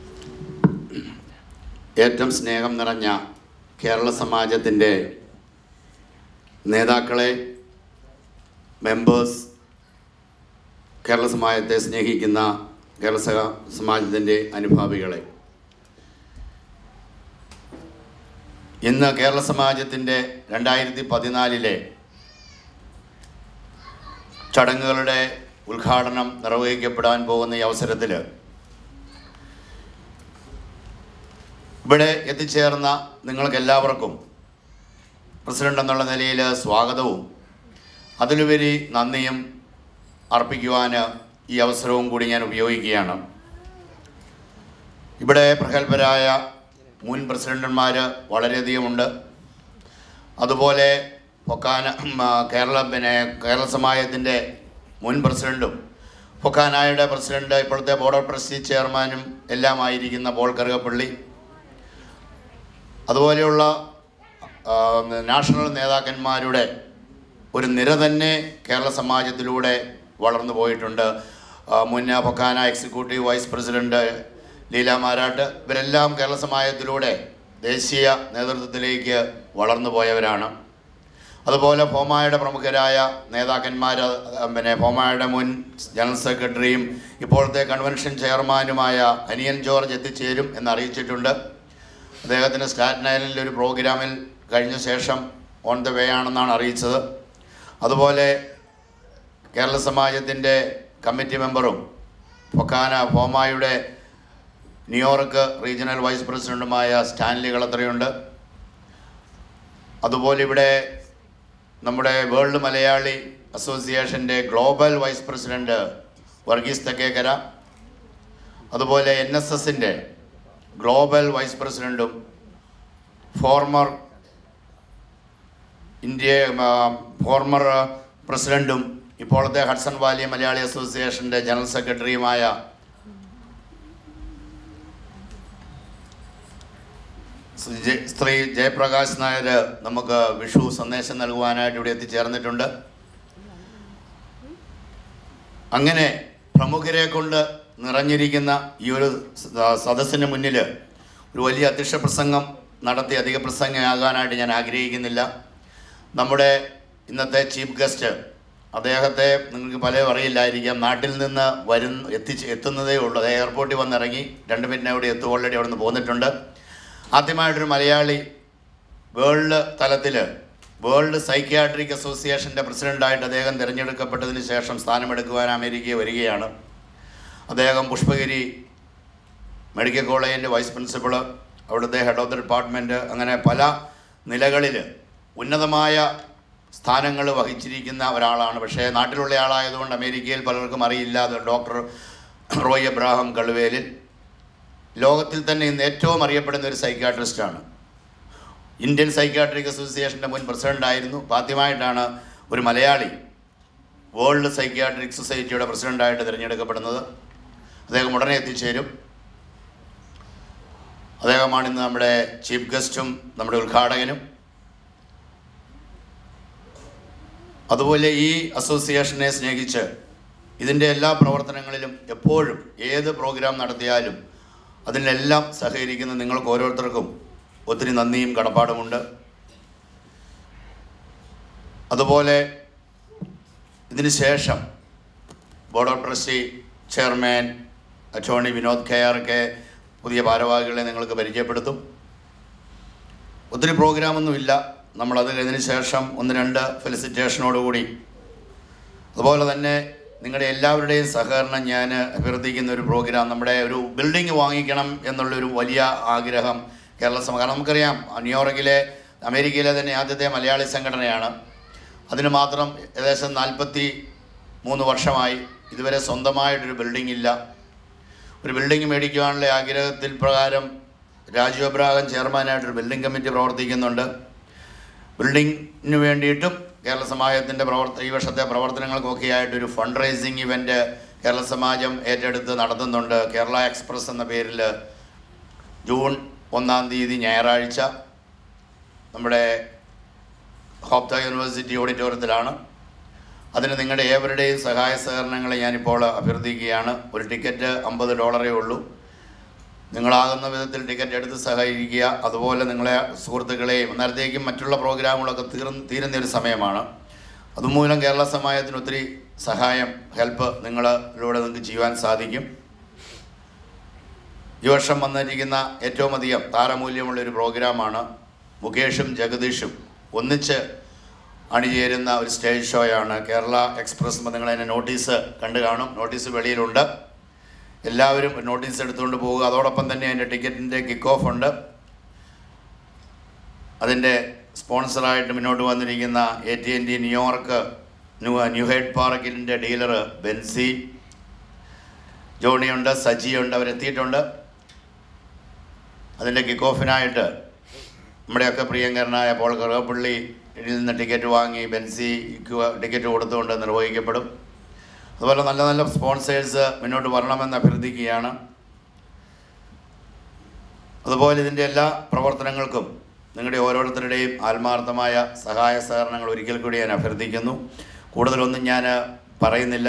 ഏറ്റവും സ്നേഹം നിറഞ്ഞ കേരള സമാജത്തിൻ്റെ നേതാക്കളെ മെമ്പേഴ്സ് കേരള സമാജത്തെ സ്നേഹിക്കുന്ന കേരള സ- സമാജത്തിൻ്റെ അനുഭാവികളെ ഇന്ന് കേരള സമാജത്തിൻ്റെ രണ്ടായിരത്തി പതിനാലിലെ ചടങ്ങുകളുടെ ഉദ്ഘാടനം നിർവഹിക്കപ്പെടാൻ പോകുന്ന ഈ അവസരത്തിൽ ഇവിടെ എത്തിച്ചേർന്ന നിങ്ങൾക്കെല്ലാവർക്കും പ്രസിഡന്റ് എന്നുള്ള നിലയിൽ സ്വാഗതവും അതിലുപരി നന്ദിയും അർപ്പിക്കുവാൻ ഈ അവസരവും കൂടി ഞാൻ ഉപയോഗിക്കുകയാണ് ഇവിടെ പ്രഗത്ഭരായ മുൻ പ്രസിഡന്റുമാർ വളരെയധികമുണ്ട് അതുപോലെ പൊക്കാന ഉം, ആ, കേരള പിന്നെ കേരള സമാജത്തിൻ്റെ മുൻ പ്രസിഡൻറ്റും പൊക്കാനായുടെ പ്രസിഡന്റ് ഇപ്പോഴത്തെ ബോർഡ് ഓഫ് ട്രസ്റ്റി ചെയർമാനും എല്ലാമായിരിക്കുന്ന പോൾ കറുകപ്പള്ളി അതുപോലെയുള്ള ആ, നാഷണൽ നേതാക്കന്മാരുടെ ഒരു നിര തന്നെ കേരള സമാജത്തിലൂടെ വളർന്നു പോയിട്ടുണ്ട് ആ, മുൻ FOKANA executive vice president Leela Marattu ഇവരെല്ലാം കേരള സമാജത്തിലൂടെ ദേശീയ നേതൃത്വത്തിലേക്ക് വളർന്നു പോയവരാണ് അതുപോലെ ഫോമായുടെ പ്രമുഖരായ നേതാക്കന്മാർ പിന്നെ ഫോമായുടെ മുൻ ജനറൽ സെക്രട്ടറിയും ഇപ്പോഴത്തെ കൺവെൻഷൻ ചെയർമാനുമായ അനിയൻ ജോർജ് എത്തിച്ചേരും എന്ന് അറിയിച്ചിട്ടുണ്ട് അദ്ദേഹത്തിന് സ്റ്റാറ്റൻ ഐലൻഡിൽ ഒരു പ്രോഗ്രാമിൽ കഴിഞ്ഞ ശേഷം ഓൺ ദ വേ ആണെന്നാണ് അറിയിച്ചത് അതുപോലെ കേരള സമാജത്തിൻ്റെ കമ്മിറ്റി മെമ്പറും ഫൊക്കാന ഫോമായുടെ ന്യൂയോർക്ക് റീജിയണൽ വൈസ് പ്രസിഡൻറ്റുമായ സ്റ്റാൻലി കളത്രയുണ്ട് അതുപോലെ ഇവിടെ നമ്മുടെ വേൾഡ് മലയാളി അസോസിയേഷൻ്റെ global vice president Varghese Thekkekara അതുപോലെ എൻ എസ് എസിൻ്റെ ഗ്ലോബൽ വൈസ് പ്രസിഡൻറ്റും ഫോർമർ ഇന്ത്യ ഫോർമർ പ്രസിഡൻറ്റും ഇപ്പോഴത്തെ ഹഡ്സൺ വാലി മലയാളി അസോസിയേഷൻ്റെ ജനറൽ സെക്രട്ടറിയുമായ ശ്രീ ജെ- ശ്രീ ജയപ്രകാശ് നായർ നമുക്ക് വിഷു സന്ദേശം നൽകുവാനായിട്ട് ഇവിടെ എത്തിച്ചേർന്നിട്ടുണ്ട് അങ്ങനെ പ്രമുഖരെ കൊണ്ട് നിറഞ്ഞിരിക്കുന്ന ഈ ഒരു സ- സദസ്സിന് മുന്നിൽ ഒരു വലിയ അധ്യക്ഷ പ്രസംഗം നടത്തി അധിക പ്രസംഗമാകാനായിട്ട് ഞാൻ ആഗ്രഹിക്കുന്നില്ല നമ്മുടെ ഇന്നത്തെ ചീഫ് ഗസ്റ്റ് അദ്ദേഹത്തെ നിങ്ങൾക്ക് പലരും അറിയില്ലായിരിക്കാം നാട്ടിൽ നിന്ന് വരുന്ന എത്തിച്ച് എത്തുന്നതേ ഉള്ളൂ അദ്ദേഹം എയർപോർട്ടിൽ വന്നിറങ്ങി രണ്ട് മിനിറ്റ് അവിടെ എത്തും ഓൾറെഡി അവിടെ നിന്ന് പോന്നിട്ടുണ്ട് ആദ്യമായിട്ടൊരു മലയാളി വേൾഡ് തലത്തിൽ വേൾഡ് സൈക്യാട്രിക് അസോസിയേഷൻ്റെ പ്രസിഡൻ്റായിട്ട് അദ്ദേഹം തിരഞ്ഞെടുക്കപ്പെട്ടതിന് ശേഷം സ്ഥാനമെടുക്കുവാൻ അമേരിക്കയിൽ വരികയാണ് അദ്ദേഹം പുഷ്പഗിരി മെഡിക്കൽ കോളേജിൻ്റെ വൈസ് പ്രിൻസിപ്പൾ അവിടുത്തെ ഹെഡ് ഓഫ് ദി ഡിപ്പാർട്ട്മെൻറ്റ് അങ്ങനെ പല നിലകളിൽ ഉന്നതമായ സ്ഥാനങ്ങൾ വഹിച്ചിരിക്കുന്ന ഒരാളാണ് പക്ഷേ നാട്ടിലുള്ള ആളായതുകൊണ്ട് അമേരിക്കയിൽ പലർക്കും അറിയില്ല അത് ഡോക്ടർ റോയ് എബ്രാഹിം കളുവേലിൽ ലോകത്തിൽ തന്നെ ഇന്ന് ഏറ്റവും അറിയപ്പെടുന്ന ഒരു സൈക്യാട്രിസ്റ്റാണ് ഇന്ത്യൻ സൈക്യാട്രിക് അസോസിയേഷൻ്റെ മുൻ പ്രസിഡന്റ് ആയിരുന്നു അപ്പോൾ ആദ്യമായിട്ടാണ് ഒരു മലയാളി വേൾഡ് സൈക്യാട്രിക് സൊസൈറ്റിയുടെ പ്രസിഡന്റായിട്ട് തിരഞ്ഞെടുക്കപ്പെടുന്നത് അദ്ദേഹം ഉടനെ എത്തിച്ചേരും അദ്ദേഹമാണ് ഇന്ന് നമ്മുടെ ചീഫ് ഗസ്റ്റും നമ്മുടെ ഉദ്ഘാടകനും അതുപോലെ ഈ അസോസിയേഷനെ സ്നേഹിച്ച് ഇതിൻ്റെ എല്ലാ പ്രവർത്തനങ്ങളിലും എപ്പോഴും ഏത് പ്രോഗ്രാം നടത്തിയാലും അതിലെല്ലാം സഹകരിക്കുന്ന നിങ്ങൾക്ക് ഓരോരുത്തർക്കും ഒത്തിരി നന്ദിയും കടപ്പാടുമുണ്ട് അതുപോലെ ഇതിന് ശേഷം board of trustee chairman attorney Vinod K R K പുതിയ ഭാരവാഹികളെ നിങ്ങൾക്ക് പരിചയപ്പെടുത്തും ഒത്തിരി പ്രോഗ്രാമൊന്നുമില്ല നമ്മളത് കഴിഞ്ഞതിന് ശേഷം ഒന്ന് രണ്ട് ഫെലിസിറ്റേഷനോടുകൂടി അതുപോലെ തന്നെ നിങ്ങളുടെ എല്ലാവരുടെയും സഹകരണം ഞാൻ അഭ്യർത്ഥിക്കുന്ന ഒരു പ്രോഗ്രാം നമ്മുടെ ഒരു ബിൽഡിംഗ് വാങ്ങിക്കണം എന്നുള്ളൊരു വലിയ ആഗ്രഹം കേരള സമ കാരണം നമുക്കറിയാം ന്യൂയോർക്കിലെ അമേരിക്കയിലെ തന്നെ ആദ്യത്തെ മലയാളി സംഘടനയാണ് അതിന് മാത്രം ഏകദേശം നാൽപ്പത്തി മൂന്ന് വർഷമായി ഇതുവരെ സ്വന്തമായിട്ടൊരു ബിൽഡിംഗ് ഇല്ല ഒരു ബിൽഡിംഗ് മേടിക്കുവാനുള്ള ആഗ്രഹത്തിൽ പ്രകാരം രാജു അബ്രാഹം ചെയർമാനായിട്ടൊരു ബിൽഡിംഗ് കമ്മിറ്റി പ്രവർത്തിക്കുന്നുണ്ട് ബിൽഡിങ്ങിന് വേണ്ടിയിട്ടും കേരള സമാജത്തിൻ്റെ പ്രവർത്ത ഈ വർഷത്തെ പ്രവർത്തനങ്ങൾക്കൊക്കെ ആയിട്ടൊരു fund raising event Kerala Samajam ഏറ്റെടുത്ത് നടത്തുന്നുണ്ട് കേരള എക്സ്പ്രസ് എന്ന പേരിൽ ജൂൺ ഒന്നാം തീയതി ഞായറാഴ്ച നമ്മുടെ ഹോപ്ത യൂണിവേഴ്സിറ്റി ഓഡിറ്റോറിയത്തിലാണ് അതിന് നിങ്ങളുടെ ഏവരുടെയും സഹായ സഹകരണങ്ങൾ ഞാനിപ്പോൾ അഭ്യർത്ഥിക്കുകയാണ് ഒരു ടിക്കറ്റ് അമ്പത് ഡോളറേ ഉള്ളൂ നിങ്ങളാകുന്ന വിധത്തിൽ ടിക്കറ്റ് എടുത്ത് സഹകരിക്കുക അതുപോലെ നിങ്ങളെ സുഹൃത്തുക്കളെയും നേരത്തേക്കും മറ്റുള്ള പ്രോഗ്രാമുകളൊക്കെ തീർന്ന് തീരുന്ന ഒരു സമയമാണ് അതുമൂലം കേരള സമാജത്തിന് ഒത്തിരി സഹായം ഹെൽപ്പ് നിങ്ങളിലൂടെ നിങ്ങൾക്ക് ചെയ്യുവാൻ സാധിക്കും ഈ വർഷം വന്നിരിക്കുന്ന ഏറ്റവും അധികം താരമൂല്യമുള്ള ഒരു പ്രോഗ്രാമാണ് മുകേഷും ജഗദീഷും ഒന്നിച്ച് അണിചേരുന്ന ഒരു സ്റ്റേജ് ഷോയാണ് കേരള എക്സ്പ്രസ് നിങ്ങൾ അതിൻ്റെ നോട്ടീസ് കണ്ടു കാണും നോട്ടീസ് വെളിയിലുണ്ട് എല്ലാവരും നോട്ടീസ് എടുത്തുകൊണ്ട് പോവുക അതോടൊപ്പം തന്നെ അതിൻ്റെ ടിക്കറ്റിൻ്റെ കിക്ക് ഓഫ് ഉണ്ട് അതിൻ്റെ സ്പോൺസറായിട്ട് മുന്നോട്ട് വന്നിരിക്കുന്ന A T N D New York new new head പാർക്കിൻ്റെ ഡീലർ ബെൻസി ജോണിയുണ്ട് സജിയുണ്ട് അവരെത്തിയിട്ടുണ്ട് അതിൻ്റെ കിക്ക് ഓഫിനായിട്ട് നമ്മുടെയൊക്കെ പ്രിയങ്കരനായ പോൾ കറുകപ്പള്ളി ഇതിൽ നിന്ന് ടിക്കറ്റ് വാങ്ങി ബെൻസിക്ക് ടിക്കറ്റ് കൊടുത്തുകൊണ്ട് നിർവഹിക്കപ്പെടും അതുപോലെ നല്ല നല്ല സ്പോൺസേഴ്സ് മുന്നോട്ട് വരണമെന്ന് അഭ്യർത്ഥിക്കുകയാണ് അതുപോലെ ഇതിൻ്റെ എല്ലാ പ്രവർത്തനങ്ങൾക്കും നിങ്ങളുടെ ഓരോരുത്തരുടെയും ആത്മാർത്ഥമായ സഹായ സഹകരണങ്ങൾ ഒരിക്കൽ കൂടി ഞാൻ അഭ്യർത്ഥിക്കുന്നു കൂടുതലൊന്നും ഞാൻ പറയുന്നില്ല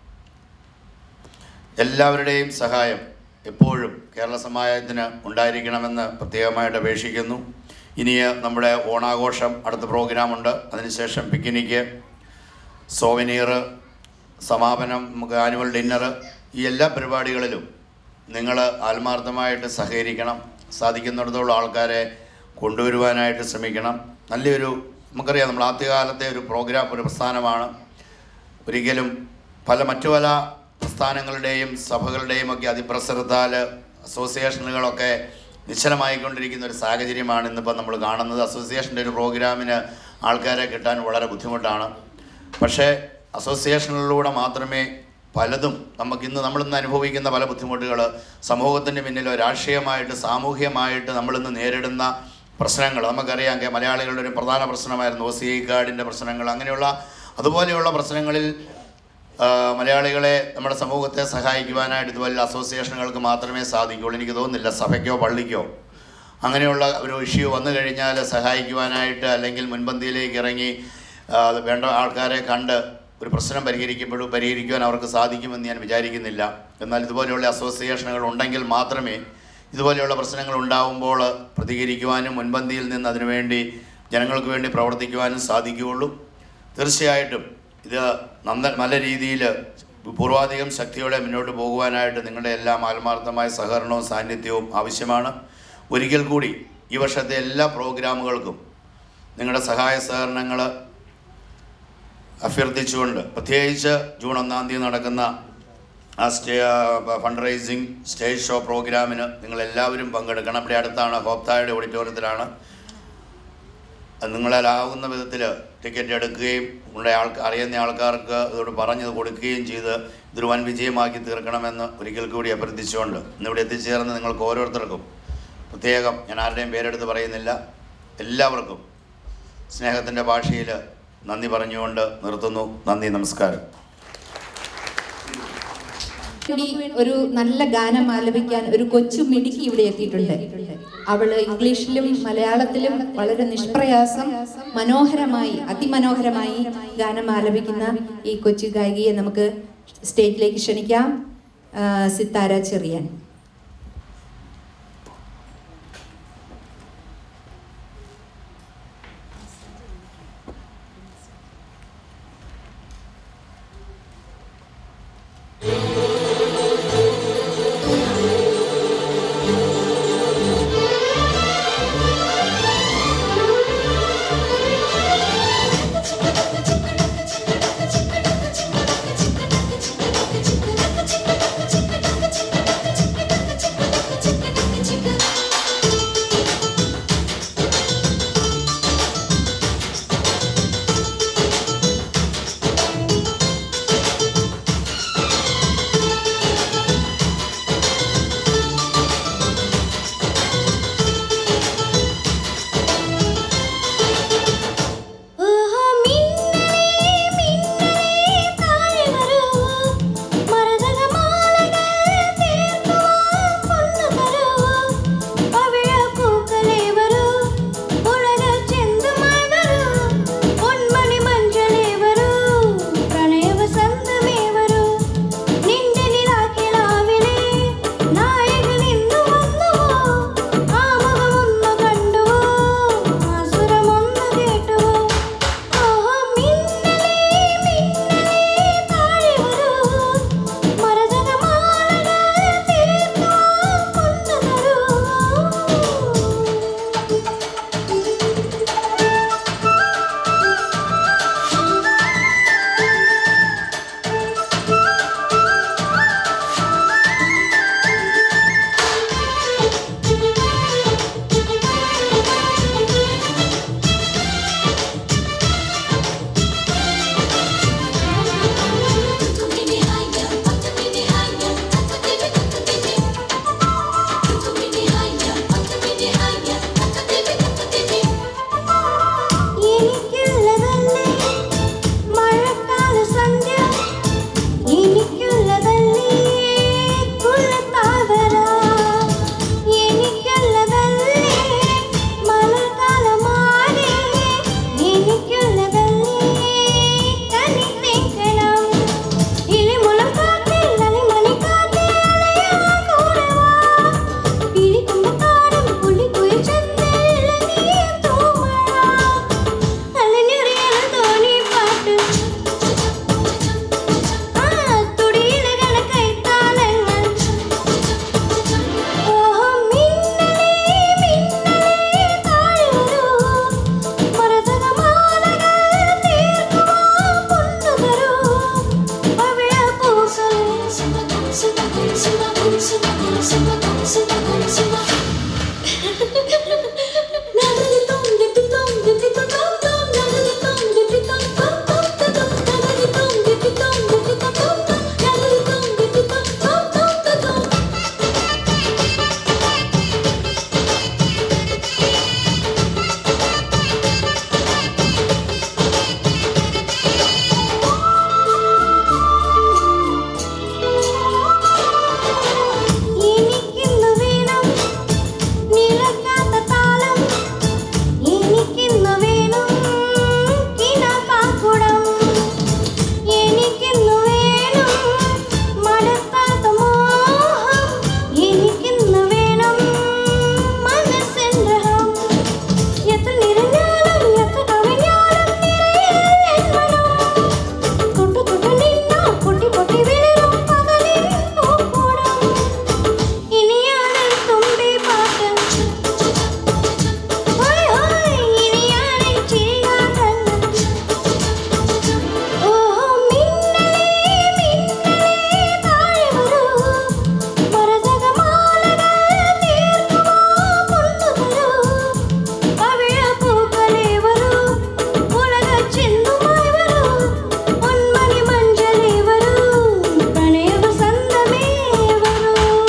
എല്ലാവരുടെയും സഹായം എപ്പോഴും കേരള സമാജത്തിന് ഉണ്ടായിരിക്കണമെന്ന് പ്രത്യേകമായിട്ട് അപേക്ഷിക്കുന്നു ഇനി നമ്മുടെ ഓണാഘോഷം അടുത്ത പ്രോഗ്രാമുണ്ട് അതിനുശേഷം പിക്നിക്ക് സോവനീർ സമാപനം നമുക്ക് ആനുവൽ ഡിന്നർ ഈ എല്ലാ പരിപാടികളിലും നിങ്ങൾ ആത്മാർത്ഥമായിട്ട് സഹകരിക്കണം സാധിക്കുന്നിടത്തോളം ആൾക്കാരെ കൊണ്ടുവരുവാനായിട്ട് ശ്രമിക്കണം നല്ലൊരു നമുക്കറിയാം നമ്മൾ ആദ്യകാലത്തെ ഒരു പ്രോഗ്രാം ഒരു പ്രസ്ഥാനമാണ് ഒരിക്കലും പല മറ്റു പല പ്രസ്ഥാനങ്ങളുടെയും സഭകളുടെയും ഒക്കെ അതിപ്രസരത്താൽ അസോസിയേഷനുകളൊക്കെ നിശ്ചലമായിക്കൊണ്ടിരിക്കുന്ന ഒരു സാഹചര്യമാണ് ഇന്നിപ്പോൾ നമ്മൾ കാണുന്നത് അസോസിയേഷൻ്റെ ഒരു പ്രോഗ്രാമിന് ആൾക്കാരെ കിട്ടാൻ വളരെ ബുദ്ധിമുട്ടാണ് പക്ഷേ അസോസിയേഷനുകളിലൂടെ മാത്രമേ പലതും നമുക്കിന്ന് നമ്മളിന്ന് അനുഭവിക്കുന്ന പല ബുദ്ധിമുട്ടുകൾ സമൂഹത്തിൻ്റെ പിന്നിലോ രാഷ്ട്രീയമായിട്ട് സാമൂഹ്യമായിട്ട് നമ്മളിന്ന് നേരിടുന്ന പ്രശ്നങ്ങൾ നമുക്കറിയാം കേ- മലയാളികളുടെ ഒരു പ്രധാന പ്രശ്നമായിരുന്നു ഒ സി ഐ കാർഡിൻ്റെ പ്രശ്നങ്ങൾ അങ്ങനെയുള്ള അതുപോലെയുള്ള പ്രശ്നങ്ങളിൽ ആ, മലയാളികളെ നമ്മുടെ സമൂഹത്തെ സഹായിക്കുവാനായിട്ട് ഇതുപോലുള്ള അസോസിയേഷനുകൾക്ക് മാത്രമേ സാധിക്കുകയുള്ളൂ എനിക്ക് തോന്നുന്നില്ല സഭയ്ക്കോ പള്ളിക്കോ അങ്ങനെയുള്ള ഒരു ഇഷ്യൂ വന്നു കഴിഞ്ഞാൽ സഹായിക്കുവാനായിട്ട് അല്ലെങ്കിൽ മുൻപന്തിയിലേക്ക് ഇറങ്ങി ആ, വേണ്ട ആൾക്കാരെ കണ്ട് ഒരു പ്രശ്നം പരിഹരിക്കപ്പെടും പരിഹരിക്കുവാൻ അവർക്ക് സാധിക്കുമെന്ന് ഞാൻ വിചാരിക്കുന്നില്ല എന്നാൽ ഇതുപോലെയുള്ള അസോസിയേഷനുകൾ ഉണ്ടെങ്കിൽ മാത്രമേ ഇതുപോലെയുള്ള പ്രശ്നങ്ങൾ ഉണ്ടാവുമ്പോൾ പ്രതികരിക്കുവാനും മുൻപന്തിയിൽ നിന്ന് അതിനുവേണ്ടി ജനങ്ങൾക്ക് വേണ്ടി പ്രവർത്തിക്കുവാനും സാധിക്കുകയുള്ളൂ തീർച്ചയായിട്ടും ഇത് നന്ന നല്ല രീതിയിൽ പൂർവാധികം ശക്തിയോടെ മുന്നോട്ട് പോകുവാനായിട്ട് നിങ്ങളുടെ എല്ലാം ആത്മാർത്ഥമായ സഹകരണവും സാന്നിധ്യവും ആവശ്യമാണ് ഒരിക്കൽ കൂടി ഈ വർഷത്തെ എല്ലാ പ്രോഗ്രാമുകൾക്കും നിങ്ങളുടെ സഹായ സഹകരണങ്ങൾ അഭ്യർത്ഥിച്ചുകൊണ്ട് പ്രത്യേകിച്ച് ജൂൺ ഒന്നാം തീയതി നടക്കുന്ന ആ സ്റ്റേ ഫണ്ട് റൈസിങ് സ്റ്റേജ് ഷോ പ്രോഗ്രാമിന് നിങ്ങളെല്ലാവരും പങ്കെടുക്കണം ഇവിടെ അടുത്താണ് ഹോപ്തായുടെ ഓഡിറ്റോറിയത്തിലാണ് അത് നിങ്ങളാലാവുന്ന വിധത്തിൽ ടിക്കറ്റ് എടുക്കുകയും നിങ്ങളുടെ ആൾക്ക് അറിയുന്ന ആൾക്കാർക്ക് ഇതോട് പറഞ്ഞത് കൊടുക്കുകയും ചെയ്ത് ഇതൊരു വൻ വിജയമാക്കി തീർക്കണമെന്ന് ഒരിക്കൽ കൂടി അഭ്യർത്ഥിച്ചുകൊണ്ട് ഇന്നിവിടെ എത്തിച്ചേർന്ന് നിങ്ങൾക്ക് ഓരോരുത്തർക്കും പ്രത്യേകം ഞാൻ ആരുടെയും പേരെടുത്ത് പറയുന്നില്ല എല്ലാവർക്കും സ്നേഹത്തിൻ്റെ ഭാഷയിൽ നന്ദി പറഞ്ഞുകൊണ്ട് നിർത്തുന്നു നന്ദി നമസ്കാരം വേണ്ടി ഒരു നല്ല ഗാനം ആലപിക്കാൻ ഒരു കൊച്ചു മിടുക്കി ഇവിടെ എത്തിയിട്ടുണ്ട് അവള് ഇംഗ്ലീഷിലും മലയാളത്തിലും വളരെ നിഷ്പ്രയാസം മനോഹരമായി അതിമനോഹരമായി ഗാനം ആലപിക്കുന്ന ഈ കൊച്ചു ഗായികയെ നമുക്ക് സ്റ്റേജിലേക്ക് ക്ഷണിക്കാം ആ, സിത്താര ചെറിയാൻ Thank എനിക്കിന്ന് വേണം നിലക്കാത്ത താളം എനിക്കിന്ന് വേണം കിനാപ്പാക്കുടം എനിക്കിന്ന് വേണം മടക്കാത്ത മോഹം എനിക്കിന്ന് വേണം മനസ്സെന്തരം എത്ര നിറഞ്ഞാലും എത്ര കവിഞ്ഞാലും നിറയെ മനം തൊട്ടു തൊട്ടു നിന്നാ പൊട്ടി പൊട്ടി വീഴും പകലിൽ പൂക്കൂടം ഇനിയാണ് തുമ്പി പാട്ട് ഹോയ് ഹോയ് ഇനിയാണ് ചിരിയാട്ടം ഓ മിന്നലേ മിന്നലേ താഴെ വരൂ മരതകമാലകൾ തീർക്കുവാ കൊണ്ടുവരൂ പവിഴപ്പൂക്കളെ വരൂ ഉലകച്ചെന്നുമായി വരൂ പൊന്മണി മഞ്ചലേ വരൂ പ്രണയ വസന്തമേ വരൂ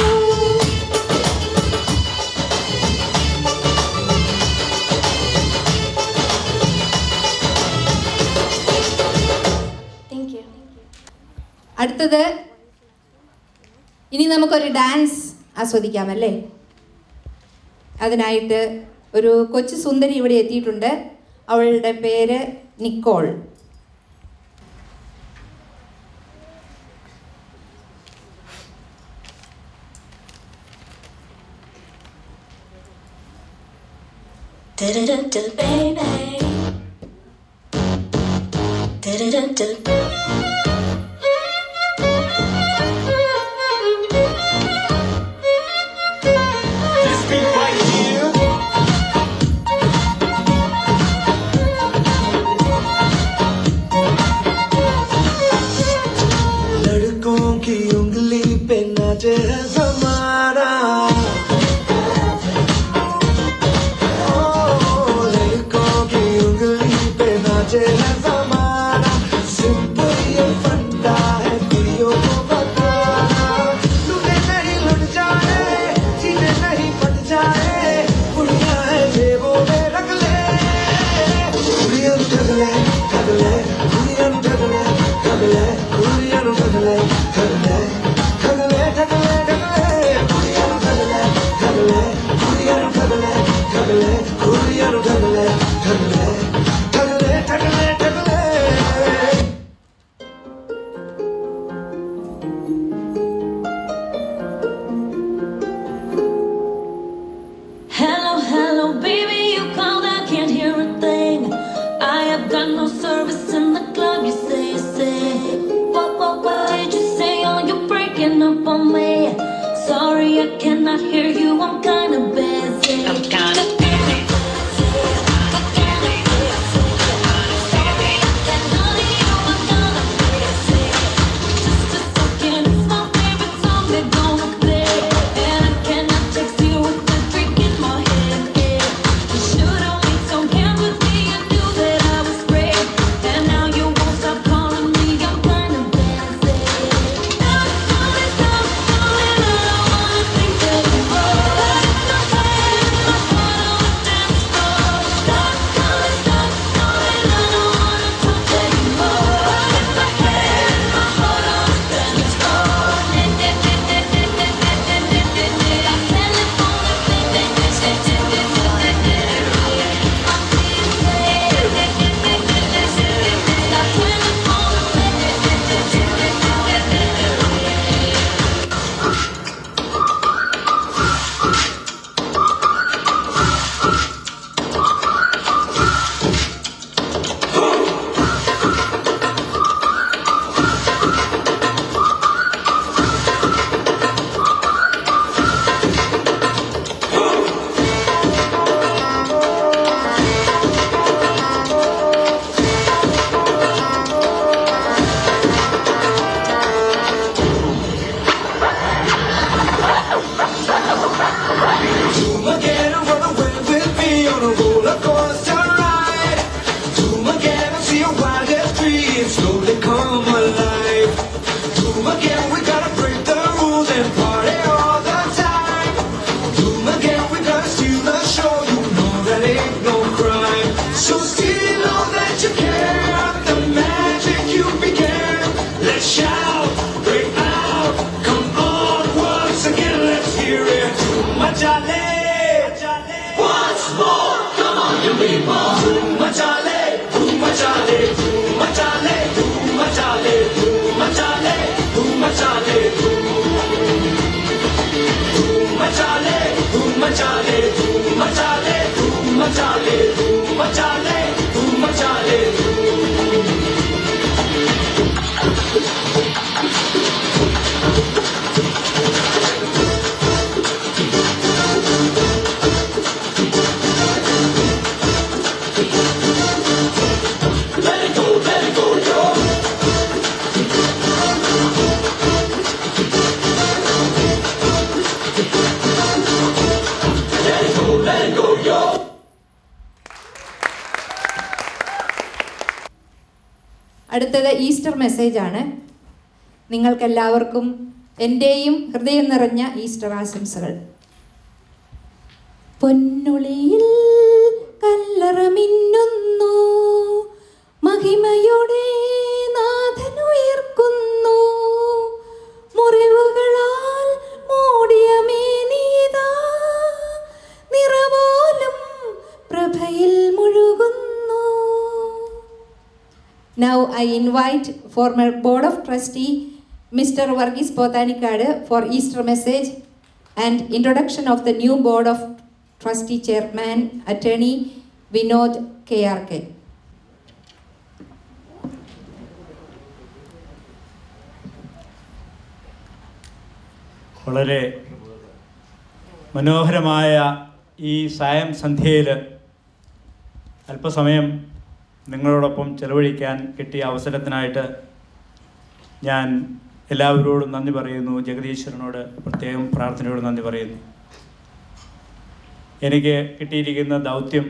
താങ്ക് യു അടുത്തത് ഇനി നമുക്കൊരു ഡാൻസ് ആസ്വദിക്കാമല്ലേ അതിനായിട്ട് ഒരു കൊച്ചു സുന്ദരി ഇവിടെ എത്തിയിട്ടുണ്ട് അവളുടെ പേര് നിക്കോൾ Da-da-da-da, baby. Da-da-da-da. लड़कों की उंगली पे नाचे है जमाना ओ, लड़कों की उंगली पे नाचे है जमाना सिंपल ये फंडा है कुड़ियों को बताना लुटे नहीं लुट जाए सीने नहीं फट जाए कुड़ियां है जेबों में रख ले कुड़ियां ठग ले ठग ले कुड़ियां ठग ले ठग ले कुड़ियां ठग ले ठग ले ठग ले ठग ले ठग ले कुड़ियां ठग ले ठग ले कुड़ियां ठग ले ठग ले कुड़ियां ठग ले ठग ले ठग ले ठग ले ठग ले Hello, hello, baby, you called, I can't hear a thing. I have got no service in the club, you say, you say. What, what, what did you say? Oh, you're breaking up on me. Sorry, I cannot hear you, I'm kinda busy. I'm kinda Thank you hear it. Machale. Once more, come on, you people. Machale, machale, machale, machale, machale, machale, machale, machale, machale, machale, machale, machale. Let it go, let it go, yo. Let it go, let it go, yo. അടുത്തത് ഈസ്റ്റർ മെസ്സേജാണ് നിങ്ങൾക്കെല്ലാവർക്കും എൻ്റെയും ഹൃദയം നിറഞ്ഞ ഈസ്റ്റർ ആശംസകൾ പൊന്നുളിയിൽ കല്ലറ മിന്നുന്നു മഹിമയോടെ നാഥൻ ഉയർക്കുന്നു മുറിവുകളാൽ മൂടിയ മേനീതാ നിറപോലും പ്രഭയിൽ മുഴുകുന്നു Now I invite former Board of Trustee Mr. Varghese Pothanikade for Easter message and introduction of the new Board of Trustee Chairman Attorney Vinod KRK. വളരെ മനോഹരമായ ഈ സായം സന്ധ്യയിൽ അല്പസമയം നിങ്ങളോടൊപ്പം ചെലവഴിക്കാൻ കിട്ടിയ അവസരത്തിനായിട്ട് ഞാൻ എല്ലാവരോടും നന്ദി പറയുന്നു ജഗദീശ്വരനോട് പ്രത്യേകം പ്രാർത്ഥനയോട് നന്ദി പറയുന്നു എനിക്ക് കിട്ടിയിരിക്കുന്ന ദൗത്യം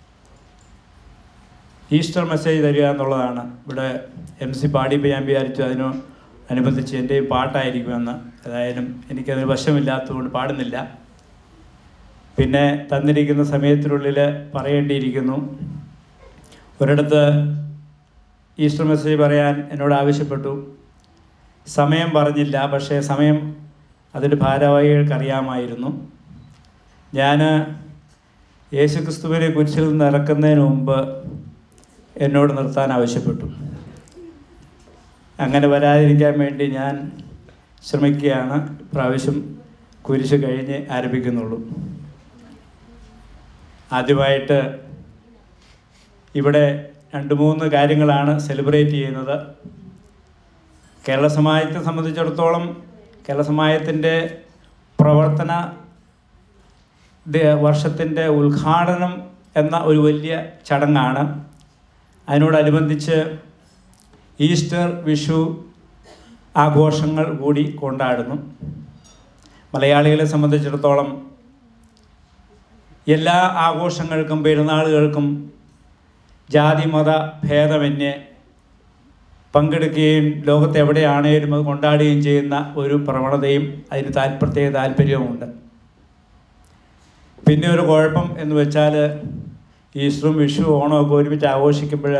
ഈസ്റ്റർ മെസ്സേജ് തരിക എന്നുള്ളതാണ് ഇവിടെ എം സി പാടിയപ്പോൾ ഞാൻ വിചാരിച്ചു അതിനു അനുബന്ധിച്ച് എൻ്റെ പാട്ടായിരിക്കുമെന്ന് ഏതായാലും എനിക്കതിന് വശമില്ലാത്തതുകൊണ്ട് പാടുന്നില്ല പിന്നെ തന്നിരിക്കുന്ന സമയത്തിനുള്ളിൽ പറയേണ്ടിയിരിക്കുന്നു ഒരിടത്ത് ഈസ്റ്റർ മെസ്സേജ് പറയാൻ എന്നോട് ആവശ്യപ്പെട്ടു സമയം പറഞ്ഞില്ല പക്ഷേ സമയം അതിൻ്റെ ഭാരവാഹികൾക്ക് അറിയാമായിരുന്നു ഞാൻ യേശുക്രിസ്തുവിനെ കുരിശിൽ നിന്ന് ഇറക്കുന്നതിന് മുമ്പ് എന്നോട് നിർത്താൻ ആവശ്യപ്പെട്ടു അങ്ങനെ വരാതിരിക്കാൻ വേണ്ടി ഞാൻ ശ്രമിക്കുകയാണ് പ്രാവശ്യം കുരിശ് കഴിഞ്ഞ് ആരംഭിക്കുന്നുള്ളൂ ആദ്യമായിട്ട് ഇവിടെ രണ്ട് മൂന്ന് കാര്യങ്ങളാണ് സെലിബ്രേറ്റ് ചെയ്യുന്നത് കേരള സമാജത്തെ സംബന്ധിച്ചിടത്തോളം കേരള സമാജത്തിൻ്റെ പ്രവർത്തന ദ- വർഷത്തിൻ്റെ ഉദ്ഘാടനം എന്ന ഒരു വലിയ ചടങ്ങാണ് അതിനോടനുബന്ധിച്ച് ഈസ്റ്റർ വിഷു ആഘോഷങ്ങൾ കൂടി കൊണ്ടാടുന്നു മലയാളികളെ സംബന്ധിച്ചിടത്തോളം എല്ലാ ആഘോഷങ്ങൾക്കും പെരുന്നാളുകൾക്കും ജാതി മത ഭേദമന്യേ പങ്കെടുക്കുകയും ലോകത്ത് എവിടെയാണേലും അത് കൊണ്ടാടുകയും ചെയ്യുന്ന ഒരു പ്രവണതയും അതിന് താൽ പ്രത്യേക താല്പര്യവുമുണ്ട് പിന്നെ ഒരു കുഴപ്പം എന്ന് വെച്ചാൽ ഈസ്റ്ററും വിഷു ഓണവും ഒക്കെ ഒരുമിച്ച് ആഘോഷിക്കുമ്പോൾ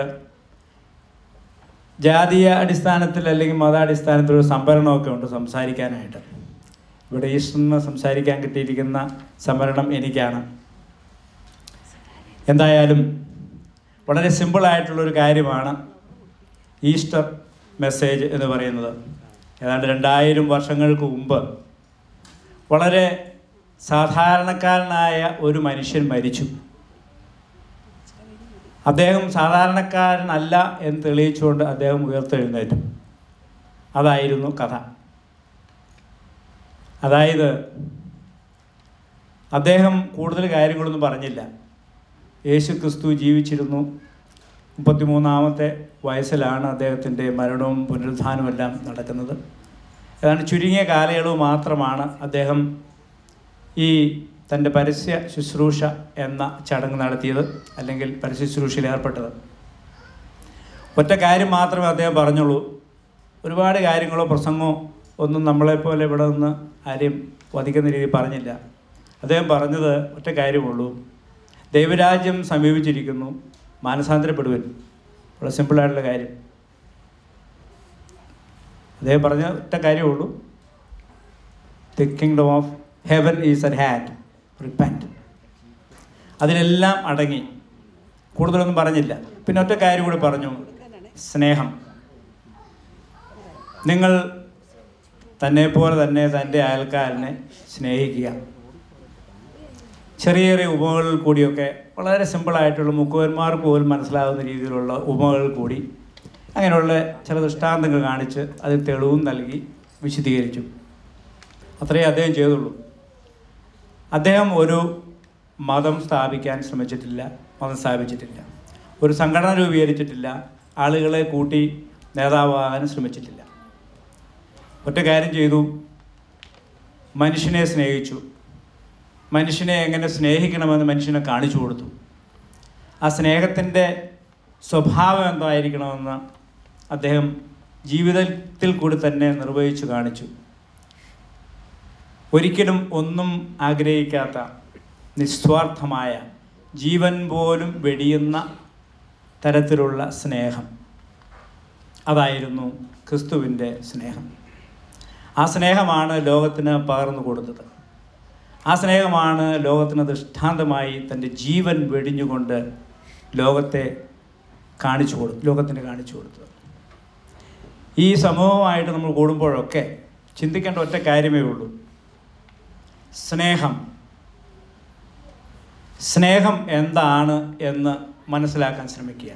ജാതീയ അടിസ്ഥാനത്തിൽ അല്ലെങ്കിൽ മതാടിസ്ഥാനത്തിൽ ഒരു സംവരണമൊക്കെ ഉണ്ട് സംസാരിക്കാനായിട്ട് ഇവിടെ ഈസ്റ്ററിന് സംസാരിക്കാൻ കിട്ടിയിരിക്കുന്ന സംവരണം എനിക്കാണ് എന്തായാലും വളരെ സിമ്പിളായിട്ടുള്ളൊരു കാര്യമാണ് ഈസ്റ്റർ മെസ്സേജ് എന്ന് പറയുന്നത് ഏതാണ്ട് രണ്ടായിരം വർഷങ്ങൾക്ക് മുമ്പ് വളരെ സാധാരണക്കാരനായ ഒരു മനുഷ്യൻ മരിച്ചു അദ്ദേഹം സാധാരണക്കാരനല്ല എന്ന് തെളിയിച്ചുകൊണ്ട് അദ്ദേഹം ഉയർത്തെഴുന്നേറ്റു അതായിരുന്നു കഥ അതായത് അദ്ദേഹം കൂടുതൽ കാര്യങ്ങളൊന്നും പറഞ്ഞില്ല യേശു ക്രിസ്തു ജീവിച്ചിരുന്നു മുപ്പത്തിമൂന്നാമത്തെ വയസ്സിലാണ് അദ്ദേഹത്തിൻ്റെ മരണവും പുനരുദ്ധാനവും എല്ലാം നടക്കുന്നത് ഏതാണ്ട് ചുരുങ്ങിയ കാലയളവ് മാത്രമാണ് അദ്ദേഹം ഈ തൻ്റെ പരസ്യ ശുശ്രൂഷ എന്ന ചടങ്ങ് നടത്തിയത് അല്ലെങ്കിൽ പരസ്യ ശുശ്രൂഷയിൽ ഏർപ്പെട്ടത് ഒറ്റ കാര്യം മാത്രമേ അദ്ദേഹം പറഞ്ഞുള്ളൂ ഒരുപാട് കാര്യങ്ങളോ പ്രസംഗമോ ഒന്നും നമ്മളെപ്പോലെ ഇവിടെ നിന്ന് ആരെയും വധിക്കുന്ന രീതിയിൽ പറഞ്ഞില്ല അദ്ദേഹം പറഞ്ഞത് ഒറ്റ കാര്യമുള്ളൂ ദൈവരാജ്യം സമീപിച്ചിരിക്കുന്നു മാനസാന്തരപ്പെടുവൻ വളരെ സിമ്പിളായിട്ടുള്ള കാര്യം അദ്ദേഹം പറഞ്ഞ ഒറ്റ കാര്യമുള്ളൂ the kingdom of heaven is at hand repent അതിലെല്ലാം അടങ്ങി കൂടുതലൊന്നും പറഞ്ഞില്ല പിന്നെ ഒറ്റ കാര്യം കൂടി പറഞ്ഞു സ്നേഹം നിങ്ങൾ തന്നെ പോലെ തന്നെ തൻ്റെ അയൽക്കാരനെ സ്നേഹിക്കുക ചെറിയ ചെറിയ ഉപമകളിൽ കൂടിയൊക്കെ വളരെ സിമ്പിളായിട്ടുള്ള മുക്കുവന്മാർക്ക് പോലും മനസ്സിലാകുന്ന രീതിയിലുള്ള ഉപമകളിൽ കൂടി അങ്ങനെയുള്ള ചില ദൃഷ്ടാന്തങ്ങൾ കാണിച്ച് അതിൽ തെളിവും നൽകി വിശദീകരിച്ചു അത്രയേ അദ്ദേഹം ചെയ്തുള്ളൂ അദ്ദേഹം ഒരു മതം സ്ഥാപിക്കാൻ ശ്രമിച്ചിട്ടില്ല മതം സ്ഥാപിച്ചിട്ടില്ല ഒരു സംഘടന രൂപീകരിച്ചിട്ടില്ല ആളുകളെ കൂട്ടി നേതാവാകാനും ശ്രമിച്ചിട്ടില്ല ഒറ്റ കാര്യം ചെയ്തു മനുഷ്യനെ സ്നേഹിച്ചു മനുഷ്യനെ എങ്ങനെ സ്നേഹിക്കണമെന്ന് മനുഷ്യനെ കാണിച്ചു കൊടുത്തു ആ സ്നേഹത്തിൻ്റെ സ്വഭാവം എന്തായിരിക്കണമെന്ന് അദ്ദേഹം ജീവിതത്തിൽ കൂടി തന്നെ നിർവഹിച്ചു കാണിച്ചു ഒരിക്കലും ഒന്നും ആഗ്രഹിക്കാത്ത നിസ്വാർത്ഥമായ ജീവൻ പോലും വെടിയുന്ന തരത്തിലുള്ള സ്നേഹം അതായിരുന്നു ക്രിസ്തുവിൻ്റെ സ്നേഹം ആ സ്നേഹമാണ് ലോകത്തിന് പകർന്നു കൊടുത്തത് ആ സ്നേഹമാണ് ലോകത്തിന് ദൃഷ്ടാന്തമായി തൻ്റെ ജീവൻ വെടിഞ്ഞുകൊണ്ട് ലോകത്തെ കാണിച്ചു കൊടുത്തു ലോകത്തിന് കാണിച്ചു കൊടുത്തത് ഈ സമൂഹമായിട്ട് നമ്മൾ കൂടുമ്പോഴൊക്കെ ചിന്തിക്കേണ്ട ഒറ്റ കാര്യമേ ഉള്ളൂ സ്നേഹം സ്നേഹം എന്താണ് എന്ന് മനസ്സിലാക്കാൻ ശ്രമിക്കുക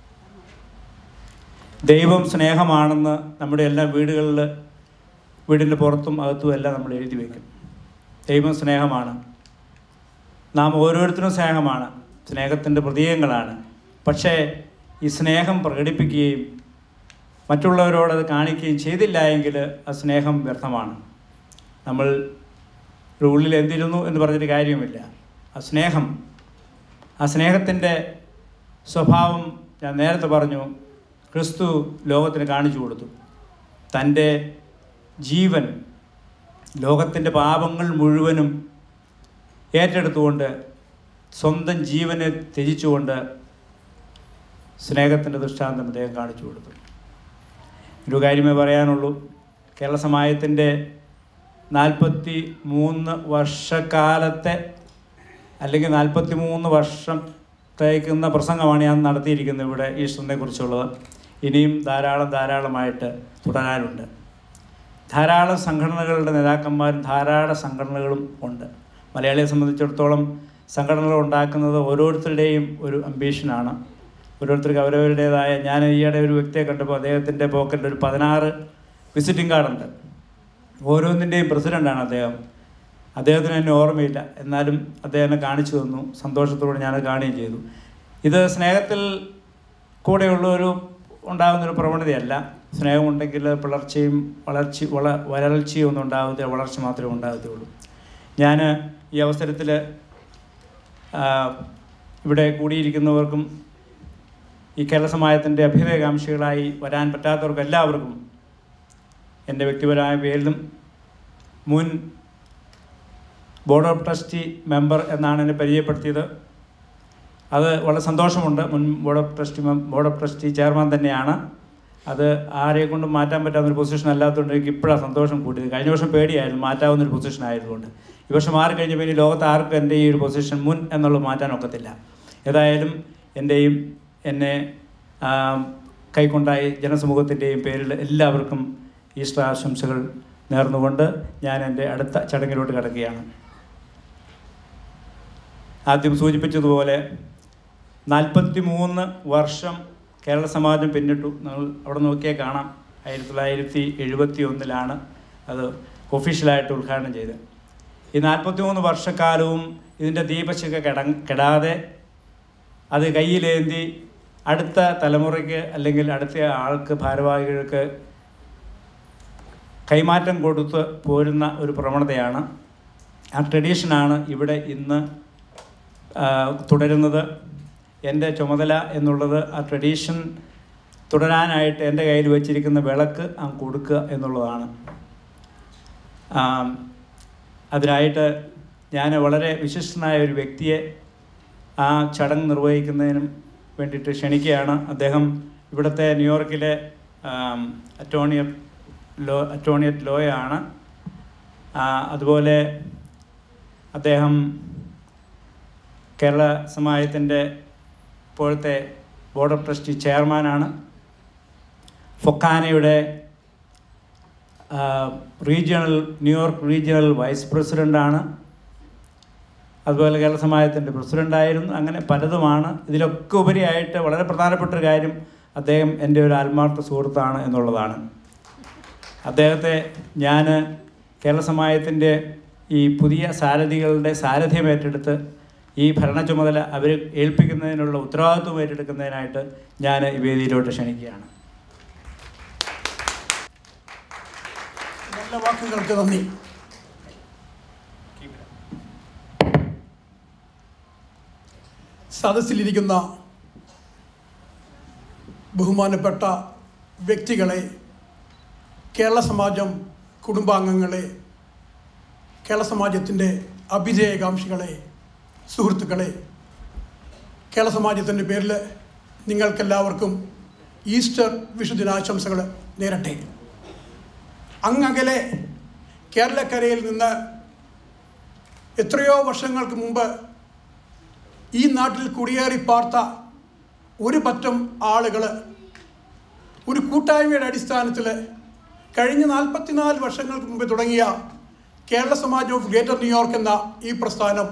ദൈവം സ്നേഹമാണെന്ന് നമ്മുടെ എല്ലാ വീടുകളിൽ വീടിൻ്റെ പുറത്തും അകത്തും എല്ലാം നമ്മൾ എഴുതി വയ്ക്കും ദൈവം സ്നേഹമാണ് നാം ഓരോരുത്തരും സ്നേഹമാണ് സ്നേഹത്തിൻ്റെ പ്രതീകങ്ങളാണ് പക്ഷേ ഈ സ്നേഹം പ്രകടിപ്പിക്കുകയും മറ്റുള്ളവരോട് അത് കാണിക്കുകയും ചെയ്തില്ല എങ്കിൽ ആ സ്നേഹം വ്യർത്ഥമാണ് നമ്മൾ ഒരു ഉള്ളിൽ എന്തിരുന്നു എന്ന് പറഞ്ഞിട്ട് കാര്യമില്ല ആ സ്നേഹം ആ സ്നേഹത്തിൻ്റെ സ്വഭാവം ഞാൻ നേരത്തെ പറഞ്ഞു ക്രിസ്തു ലോകത്തിന് കാണിച്ചു കൊടുത്തു തൻ്റെ ജീവൻ ലോകത്തിൻ്റെ പാപങ്ങൾ മുഴുവനും ഏറ്റെടുത്തുകൊണ്ട് സ്വന്തം ജീവനെ ത്യജിച്ചുകൊണ്ട് സ്നേഹത്തിൻ്റെ ദൃഷ്ടാന്തം അദ്ദേഹം കാണിച്ചു കൊടുത്തു ഒരു കാര്യമേ പറയാനുള്ളൂ കേരള സമാജത്തിൻ്റെ നാൽപ്പത്തി മൂന്ന് വർഷക്കാലത്തെ അല്ലെങ്കിൽ നാൽപ്പത്തി മൂന്ന് വർഷം തേക്കുന്ന പ്രസംഗമാണ് ഞാൻ നടത്തിയിരിക്കുന്നത് ഇവിടെ ഈസ്റ്ററിനെ കുറിച്ചുള്ളത് ഇനിയും ധാരാളം ധാരാളമായിട്ട് തുടരാനുണ്ട് ധാരാളം സംഘടനകളുടെ നേതാക്കന്മാരും ധാരാളം സംഘടനകളും ഉണ്ട് മലയാളിയെ സംബന്ധിച്ചിടത്തോളം സംഘടനകൾ ഉണ്ടാക്കുന്നത് ഓരോരുത്തരുടെയും ഒരു അംബീഷനാണ് ഓരോരുത്തർക്ക് അവരവരുടേതായ ഞാൻ ഈയിടെ ഒരു വ്യക്തിയെ കണ്ടപ്പോൾ അദ്ദേഹത്തിൻ്റെ പോക്കറ്റിൽ ഒരു പതിനാറ് വിസിറ്റിംഗ് കാർഡുണ്ട് ഓരോന്നിൻ്റെയും പ്രസിഡൻ്റാണ് അദ്ദേഹം അദ്ദേഹത്തിന് എന്നെ ഓർമ്മയില്ല എന്നാലും അദ്ദേഹം എന്നെ കാണിച്ചു തന്നു സന്തോഷത്തോടെ ഞാനത് കാണുകയും ചെയ്തു ഇത് സ്നേഹത്തിൽ കൂടെയുള്ള ഒരു ഉണ്ടാകുന്നൊരു പ്രവണതയല്ല സ്നേഹമുണ്ടെങ്കിൽ പിളർച്ചയും വളർച്ച വള വരൾച്ചയും ഒന്നും ഉണ്ടാകത്തില്ല വളർച്ച മാത്രമേ ഉണ്ടാകത്തുള്ളൂ ഞാൻ ഈ അവസരത്തിൽ ഇവിടെ കൂടിയിരിക്കുന്നവർക്കും ഈ കേരള സമാജത്തിൻ്റെ അഭ്യുദയകാംക്ഷികളായി വരാൻ പറ്റാത്തവർക്കും എല്ലാവർക്കും എൻ്റെ വ്യക്തിപരമായ പേരിലും മുൻ ബോർഡ് ഓഫ് ട്രസ്റ്റി മെമ്പർ എന്നാണ് എന്നെ പരിചയപ്പെടുത്തിയത് അത് വളരെ സന്തോഷമുണ്ട് മുൻ board of trustee board of trustee chairman തന്നെയാണ് അത് ആരെ കൊണ്ടും മാറ്റാൻ പറ്റാവുന്ന ഒരു പൊസിഷൻ അല്ലാത്തതുകൊണ്ട് എനിക്ക് ഇപ്പോഴാണ് സന്തോഷം കൂട്ടിയത് കഴിഞ്ഞ വർഷം പേടിയായിരുന്നു മാറ്റാവുന്ന ഒരു പൊസിഷൻ ആയതുകൊണ്ട് ഈ വർഷം മാറി കഴിഞ്ഞപ്പോൾ ഇനി ലോകത്ത് ആർക്കും എൻ്റെ ഈ ഒരു പൊസിഷൻ മുൻ എന്നുള്ളത് മാറ്റാൻ ഒക്കത്തില്ല ഏതായാലും എൻ്റെയും എന്നെ ആ, കൈക്കൊണ്ടായി ജനസമൂഹത്തിൻ്റെയും പേരിൽ എല്ലാവർക്കും ഈസ്റ്റർ ആശംസകൾ നേർന്നുകൊണ്ട് ഞാൻ എൻ്റെ അടുത്ത ചടങ്ങിലോട്ട് കിടക്കുകയാണ് ആദ്യം സൂചിപ്പിച്ചതുപോലെ നാൽപ്പത്തി മൂന്ന് വർഷം കേരള സമാജം പിന്നിട്ടു നിങ്ങൾ അവിടെ നോക്കിയാൽ കാണാം ആയിരത്തി തൊള്ളായിരത്തി എഴുപത്തി ഒന്നിലാണ് അത് ഒഫീഷ്യലായിട്ട് ഉദ്ഘാടനം ചെയ്തത് ഈ നാൽപ്പത്തി മൂന്ന് വർഷക്കാലവും ഇതിൻ്റെ ദീപശിഖ കെട കെടാതെ അത് കയ്യിലേന്തി അടുത്ത തലമുറയ്ക്ക് അല്ലെങ്കിൽ അടുത്ത ആൾക്ക് ഭാരവാഹികൾക്ക് കൈമാറ്റം കൊടുത്ത് പോരുന്ന ഒരു പ്രവണതയാണ് ആ ട്രഡീഷനാണ് ഇവിടെ ഇന്ന് ആ, തുടരുന്നത് എൻ്റെ ചുമതല എന്നുള്ളത് ആ ട്രഡീഷൻ തുടരാനായിട്ട് എൻ്റെ കയ്യിൽ വെച്ചിരിക്കുന്ന വിളക്ക് ആ കൊടുക്കുക എന്നുള്ളതാണ് ആ, അതിനായിട്ട് ഞാൻ വളരെ വിശിഷ്ടനായ ഒരു വ്യക്തിയെ ആ ചടങ്ങ് നിർവഹിക്കുന്നതിനും വേണ്ടിയിട്ട് ക്ഷണിക്കുകയാണ് അദ്ദേഹം ഇവിടുത്തെ ന്യൂയോർക്കിലെ ആം, അറ്റോർണിയർ ലോ അറ്റോർണിയറ്റ് ലോയാണ് ആ, അതുപോലെ അദ്ദേഹം കേരള സമാജത്തിൻ്റെ ഇപ്പോഴത്തെ ബോർഡ് ഓഫ് ട്രസ്റ്റി ചെയർമാനാണ് ഫൊക്കാനയുടെ ആ, റീജിയണൽ ന്യൂയോർക്ക് റീജിയണൽ വൈസ് പ്രസിഡൻ്റാണ് അതുപോലെ കേരള സമാജത്തിൻ്റെ പ്രസിഡൻ്റായിരുന്നു അങ്ങനെ പലതുമാണ് ഇതിലൊക്കെ ഉപരിയായിട്ട് വളരെ പ്രധാനപ്പെട്ട ഒരു കാര്യം അദ്ദേഹം എൻ്റെ ഒരു ആത്മാർത്ഥ സുഹൃത്താണ് എന്നുള്ളതാണ് അദ്ദേഹത്തെ ഞാൻ കേരള സമാജത്തിൻ്റെ ഈ പുതിയ സാരഥികളുടെ സാരഥ്യം ഏറ്റെടുത്ത് ഈ ഭരണ ചുമതല അവർ ഏൽപ്പിക്കുന്നതിനുള്ള ഉത്തരവാദിത്വം ഏറ്റെടുക്കുന്നതിനായിട്ട് ഞാൻ ഈ വേദിയിലോട്ട് ക്ഷണിക്കുകയാണ് നല്ല വാക്കുകൾക്ക് നന്ദി സദസ്സിലിരിക്കുന്ന ബഹുമാനപ്പെട്ട വ്യക്തികളെ കേരള സമാജം കുടുംബാംഗങ്ങളെ കേരള സമാജത്തിൻ്റെ അഭിജയകാംക്ഷികളെ സുഹൃത്തുക്കളെ കേരള സമാജത്തിൻ്റെ പേരിൽ നിങ്ങൾക്കെല്ലാവർക്കും ഈസ്റ്റർ വിഷുദിനാശംസകൾ നേരട്ടെ അങ്ങകലെ കേരളക്കരയിൽ നിന്ന് എത്രയോ വർഷങ്ങൾക്ക് മുമ്പ് ഈ നാട്ടിൽ കുടിയേറി പാർത്ത ഒരു പറ്റം ആളുകൾ ഒരു കൂട്ടായ്മയുടെ അടിസ്ഥാനത്തിൽ കഴിഞ്ഞ നാൽപ്പത്തിനാല് വർഷങ്ങൾക്ക് മുമ്പ് തുടങ്ങിയ Kerala Samaj of greater New York എന്ന ഈ പ്രസ്ഥാനം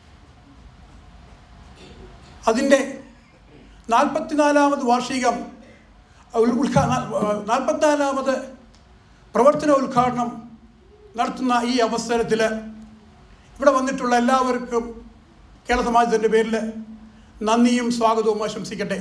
അതിൻ്റെ നാൽപ്പത്തിനാലാമത് വാർഷികം ഉൽ- ഉദ്ഘാ നാൽപ്പത്തിനാലാമത് പ്രവർത്തന ഉദ്ഘാടനം നടത്തുന്ന ഈ അവസരത്തിൽ ഇവിടെ വന്നിട്ടുള്ള എല്ലാവർക്കും കേരള സമാജത്തിൻ്റെ പേരിൽ നന്ദിയും സ്വാഗതവും ആശംസിക്കട്ടെ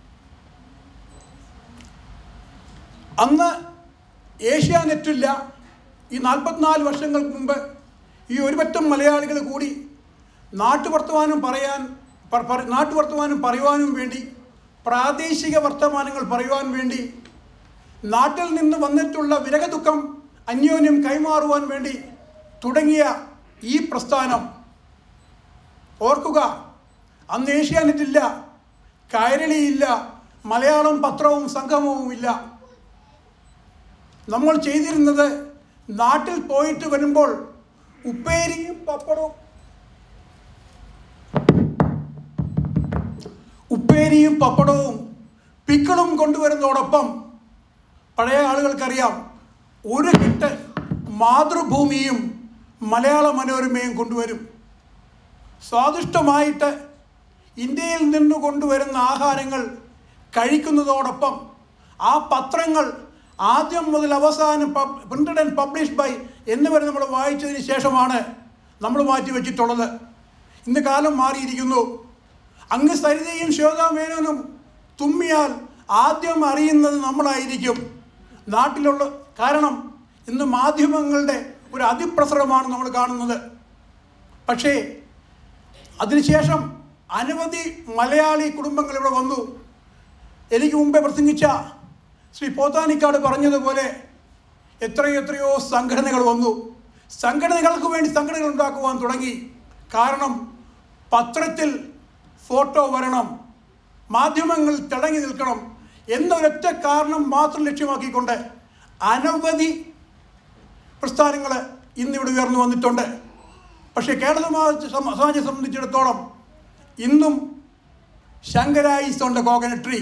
അന്ന് ഏഷ്യാനെറ്റില്ല ഈ നാൽപ്പത്തിനാല് വർഷങ്ങൾക്ക് മുമ്പ് ഈ ഒരുപറ്റം മലയാളികൾ കൂടി നാട്ടുവർത്തമാനം പറയാൻ പ- പ- നാട്ടുവർത്തമാനം പറയുവാനും വേണ്ടി പ്രാദേശിക വർത്തമാനങ്ങൾ പറയുവാൻ വേണ്ടി നാട്ടിൽ നിന്ന് വന്നിട്ടുള്ള വിരഹദുഃഖം അന്യോന്യം കൈമാറുവാൻ വേണ്ടി തുടങ്ങിയ ഈ പ്രസ്ഥാനം ഓർക്കുക അന്ന് ഏഷ്യാനെറ്റില്ല കൈരളിയില്ല മലയാളം പത്രവും സംഗമവും ഇല്ല നമ്മൾ ചെയ്തിരുന്നത് നാട്ടിൽ പോയിട്ട് വരുമ്പോൾ ഉപ്പേരിയും പപ്പടവും ഉപ്പേരിയും പപ്പടവും പിക്കിളും കൊണ്ടുവരുന്നതോടൊപ്പം പഴയ ആളുകൾക്കറിയാം ഒരു കെട്ട് മാതൃഭൂമിയും മലയാള മനോരമയും കൊണ്ടുവരും സ്വാദിഷ്ടമായിട്ട് ഇന്ത്യയിൽ നിന്ന് കൊണ്ടുവരുന്ന ആഹാരങ്ങൾ കഴിക്കുന്നതോടൊപ്പം ആ പത്രങ്ങൾ ആദ്യം മുതൽ അവസാനം പ്രിന്റഡ് ആൻഡ് പബ്ലിഷ്ഡ് ബൈ എന്നിവരെ നമ്മൾ വായിച്ചതിന് ശേഷമാണ് നമ്മൾ മാറ്റി വെച്ചിട്ടുള്ളത് ഇന്ന് കാലം മാറിയിരിക്കുന്നു അങ്ങ് സരിതയും ശ്വേതാമേനോനും തുമ്മിയാൽ ആദ്യം അറിയുന്നത് നമ്മളായിരിക്കും നാട്ടിലുള്ള കാരണം ഇന്ന് മാധ്യമങ്ങളുടെ ഒരു അതിപ്രസരമാണ് നമ്മൾ കാണുന്നത് പക്ഷേ അതിനുശേഷം അനവധി മലയാളി കുടുംബങ്ങൾ ഇവിടെ വന്നു എനിക്ക് മുമ്പേ പ്രസംഗിച്ച ശ്രീ പോത്താനിക്കാട് പറഞ്ഞതുപോലെ എത്രയോ എത്രയോ സംഘടനകൾ വന്നു സംഘടനകൾക്ക് വേണ്ടി സംഘടനകൾ ഉണ്ടാക്കുവാൻ തുടങ്ങി കാരണം പത്രത്തിൽ ഫോട്ടോ വരണം മാധ്യമങ്ങൾ തിളങ്ങി നിൽക്കണം എന്നൊരൊറ്റ കാരണം മാത്രം ലക്ഷ്യമാക്കിക്കൊണ്ട് അനവധി പ്രസ്ഥാനങ്ങൾ ഇന്നിവിടെ ഉയർന്നു വന്നിട്ടുണ്ട് പക്ഷേ കേരള സമാജ സമാജത്തെ സംബന്ധിച്ചിടത്തോളം ഇന്നും ശങ്കരായിസ് ഉണ്ട് കോകനട്ട് ട്രീ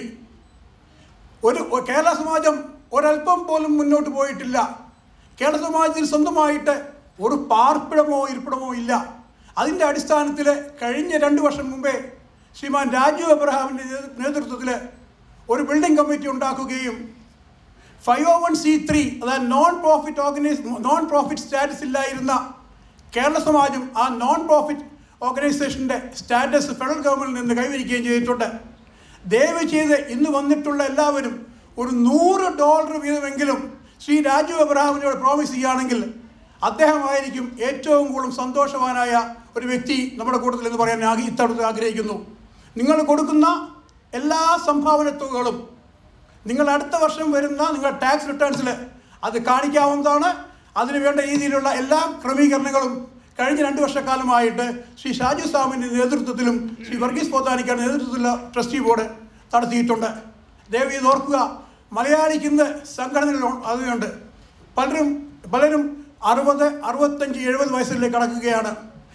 ഒരു ഒ- കേരള സമാജം ഒരല്പം പോലും മുന്നോട്ട് പോയിട്ടില്ല കേരള സമാജത്തിൽ സ്വന്തമായിട്ട് ഒരു പാർപ്പിടമോ ഇരിപ്പിടമോ ഇല്ല അതിൻ്റെ അടിസ്ഥാനത്തിൽ കഴിഞ്ഞ രണ്ട് വർഷം മുമ്പേ ശ്രീമാൻ രാജു അബ്രഹാമിൻ്റെ നേതൃത്വത്തിൽ ഒരു ബിൽഡിംഗ് കമ്മിറ്റി ഉണ്ടാക്കുകയും five O one C three അതായത് non profit organise non profit status ഇല്ലായിരുന്ന കേരള സമാജം ആ നോൺ പ്രോഫിറ്റ് ഓർഗനൈസേഷൻ്റെ സ്റ്റാറ്റസ് ഫെഡറൽ ഗവൺമെൻറ്റിൽ നിന്ന് കൈവരിക്കുകയും ചെയ്തിട്ടുണ്ട് ദയവ് ചെയ്ത് ഇന്ന് വന്നിട്ടുള്ള എല്ലാവരും ഒരു നൂറ് ഡോളർ വീതമെങ്കിലും ശ്രീ രാജു അബ്രഹാമിനോട് പ്രോമിസ് ചെയ്യുകയാണെങ്കിൽ അദ്ദേഹമായിരിക്കും ഏറ്റവും കൂടുതൽ സന്തോഷവാനായ ഒരു വ്യക്തി നമ്മുടെ കൂട്ടത്തിൽ എന്ന് പറയാൻ ആഗ്ര- ഇത്തവണത്തെ ആഗ്രഹിക്കുന്നു നിങ്ങൾ കൊടുക്കുന്ന എല്ലാ സംഭാവന തുകകളും നിങ്ങൾ അടുത്ത വർഷം വരുന്ന നിങ്ങളുടെ ടാക്സ് റിട്ടേൺസിൽ അത് കാണിക്കാവുന്നതാണ് അതിന് വേണ്ട രീതിയിലുള്ള എല്ലാ ക്രമീകരണങ്ങളും കഴിഞ്ഞ രണ്ട് വർഷക്കാലമായിട്ട് ശ്രീ ഷാജു സ്വാമിൻ്റെ നേതൃത്വത്തിലും ശ്രീ വർഗീസ് പോത്താനിക്കാരുടെ നേതൃത്വത്തിലുള്ള ട്രസ്റ്റി ബോർഡ് നടത്തിയിട്ടുണ്ട് ദയവ് ഇത് ഓർക്കുക മലയാളിക്ക് ഇന്ന് സംഘടനകൾ അതുകൊണ്ട് പലരും പലരും അറുപത് അറുപത്തഞ്ച് എഴുപത് വയസ്സിലേക്ക് കടക്കുകയാണ്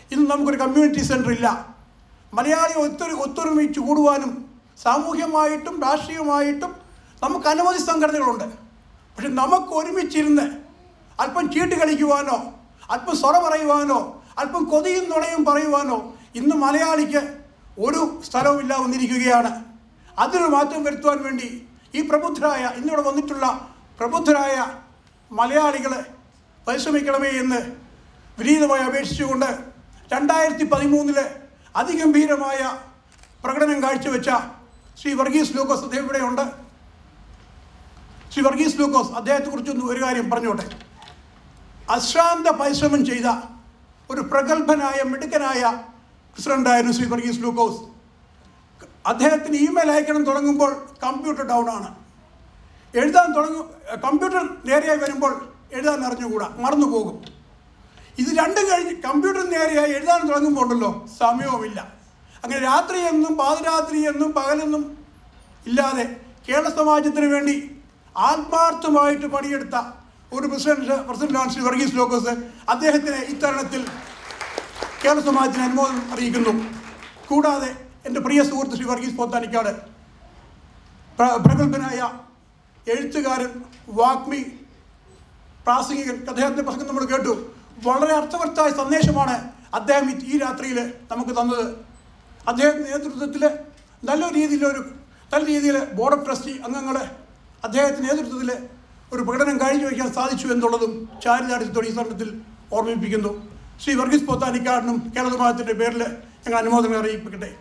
ഇന്ന് നമുക്കൊരു കമ്മ്യൂണിറ്റി സെൻറ്റർ ഇല്ല മലയാളി ഒത്തൊരു ഒത്തൊരുമിച്ച് കൂടുവാനും സാമൂഹ്യമായിട്ടും രാഷ്ട്രീയമായിട്ടും നമുക്ക് അനവധി സംഘടനകളുണ്ട് പക്ഷെ നമുക്ക് ഒരുമിച്ചിരുന്ന് അല്പം ചീട്ട് കളിക്കുവാനോ അല്പം സ്വറ പറയുവാനോ അല്പം കൊതിയും നുണയും പറയുവാനോ ഇന്ന് മലയാളിക്ക് ഒരു സ്ഥലവും ഇല്ല വന്നിരിക്കുകയാണ് അതിന് മാറ്റം വരുത്തുവാൻ വേണ്ടി ഈ പ്രബുദ്ധരായ ഇന്നിവിടെ വന്നിട്ടുള്ള പ്രബുദ്ധരായ മലയാളികൾ പരിശ്രമിക്കണമേ എന്ന് വിനീതമായി അപേക്ഷിച്ചുകൊണ്ട് രണ്ടായിരത്തി പതിമൂന്നില് അതിഗംഭീരമായ പ്രകടനം കാഴ്ചവെച്ച ശ്രീ വർഗീസ് ലൂക്കോസ് അദ്ദേഹം ഇവിടെയുണ്ട് ശ്രീ വർഗീസ് ലൂക്കോസ് അദ്ദേഹത്തെക്കുറിച്ചൊന്ന് ഒരു കാര്യം പറഞ്ഞോട്ടെ അശ്രാന്ത പരിശ്രമം ചെയ്ത ഒരു പ്രഗത്ഭനായ മിടുക്കനായ പ്രസിഡന്റായിരുന്നു ശ്രീ വർഗീസ് ലൂക്കോസ് അദ്ദേഹത്തിന് ഇമെയിൽ അയക്കണം തുടങ്ങുമ്പോൾ കമ്പ്യൂട്ടർ ഡൗൺ ആണ് എഴുതാൻ തുടങ്ങും കമ്പ്യൂട്ടർ നേരെയായി വരുമ്പോൾ എഴുതാൻ അറിഞ്ഞുകൂടാ മറന്നു പോകും ഇത് രണ്ടും കഴിഞ്ഞ് കമ്പ്യൂട്ടർ നേരെയായി എഴുതാൻ തുടങ്ങുമ്പോൾ ഉണ്ടല്ലോ സമയവുമില്ല അങ്ങനെ രാത്രിയെന്നും പാതിരാത്രിയെന്നും പകലെന്നും ഇല്ലാതെ കേരള സമാജത്തിന് വേണ്ടി ആത്മാർത്ഥമായിട്ട് പണിയെടുത്ത ഒരു പ്രസിഡന്റ് പ്രസിഡന്റാണ് ശ്രീ വർഗീസ് ലോക്കോസ് അദ്ദേഹത്തിന് ഇത്തരുണത്തിൽ കേരള സമാജത്തിന് അനുമോദനം അറിയിക്കുന്നു കൂടാതെ എൻ്റെ പ്രിയ സുഹൃത്ത് ശ്രീ വർഗീസ് പോത്താനിക്കാട് പ്ര- പ്രഗത്ഭനായ എഴുത്തുകാരൻ വാഗ്മി പ്രാസംഗികൻ അദ്ദേഹത്തിൻ്റെ പ്രസംഗം നമ്മൾ കേട്ടു വളരെ അർത്ഥവത്തായ സന്ദേശമാണ് അദ്ദേഹം ഈ- ഈ രാത്രിയിൽ നമുക്ക് തന്നത് അദ്ദേഹത്തിൻ്റെ നേതൃത്വത്തിൽ നല്ല രീതിയിലൊരു നല്ല രീതിയിൽ ബോർഡ് ഓഫ് ട്രസ്റ്റി അംഗങ്ങൾ അദ്ദേഹത്തിൻ്റെ നേതൃത്വത്തിൽ ഒരു പ്രകടനം കാഴ്ചവെക്കാൻ സാധിച്ചു എന്നുള്ളതും ചാരിതാർത്ഥ്യത്തോടെ ഈ തരുണത്തിൽ ഓർമ്മിപ്പിക്കുന്നു ശ്രീ വർഗീസ് പോത്താനിക്കാടിനും കേരള സമാജത്തിൻ്റെ പേരിൽ ഞങ്ങൾ അനുമോദനം അറിയിപ്പിക്കട്ടെ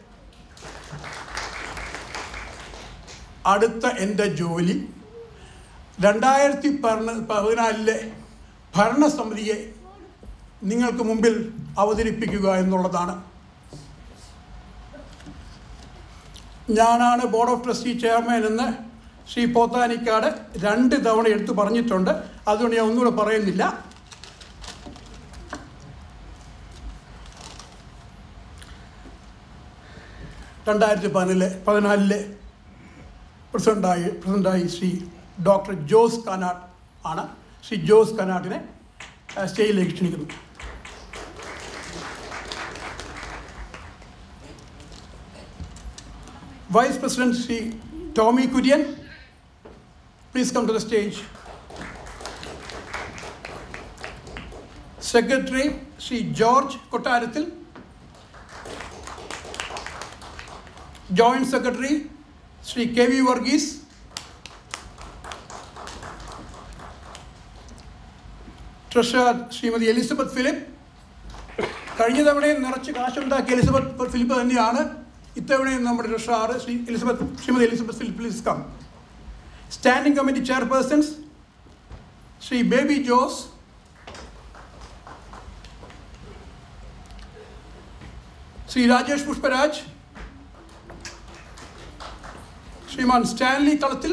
അടുത്ത എൻ്റെ ജോലി രണ്ടായിരത്തി പതിന പതിനാലിലെ ഭരണസമിതിയെ നിങ്ങൾക്ക് മുമ്പിൽ അവതരിപ്പിക്കുക എന്നുള്ളതാണ് ഞാനാണ് ബോർഡ് ഓഫ് ട്രസ്റ്റി ചെയർമാൻ എന്ന് ശ്രീ പോത്താനിക്കാട് രണ്ട് തവണ എടുത്തു പറഞ്ഞിട്ടുണ്ട് അതുകൊണ്ട് ഞാൻ ഒന്നുകൂടെ പറയുന്നില്ല രണ്ടായിരത്തി പതിനാല് പതിനാലിലെ പ്രസിഡൻ്റായി പ്രസിഡൻ്റായി ശ്രീ ഡോക്ടർ ജോസ് കനാട്ട് ആണ് ശ്രീ ജോസ് കനാട്ടിനെ ആ, സ്റ്റേജിലേക്ക് ക്ഷണിക്കുന്നു vice president Shri Tomy Kurian please come to the stage secretary Shri George Kottarathil joint secretary Shri K V Varghese treasurer Shrimati Elizabeth Philip കഴിഞ്ഞ തവണയും നിറച്ച് കാശുണ്ടാക്കിയ എലിസബത്ത് ഫിലിപ്പ് തന്നെയാണ് ഇത്തവണയും നമ്മുടെ treasurer Shri Elizabeth Shrimati Elizabeth Philip please come standing committee chairpersons Shri Baby Jose Shri Rajesh Pushparaj Shriman Stanley തളത്തിൽ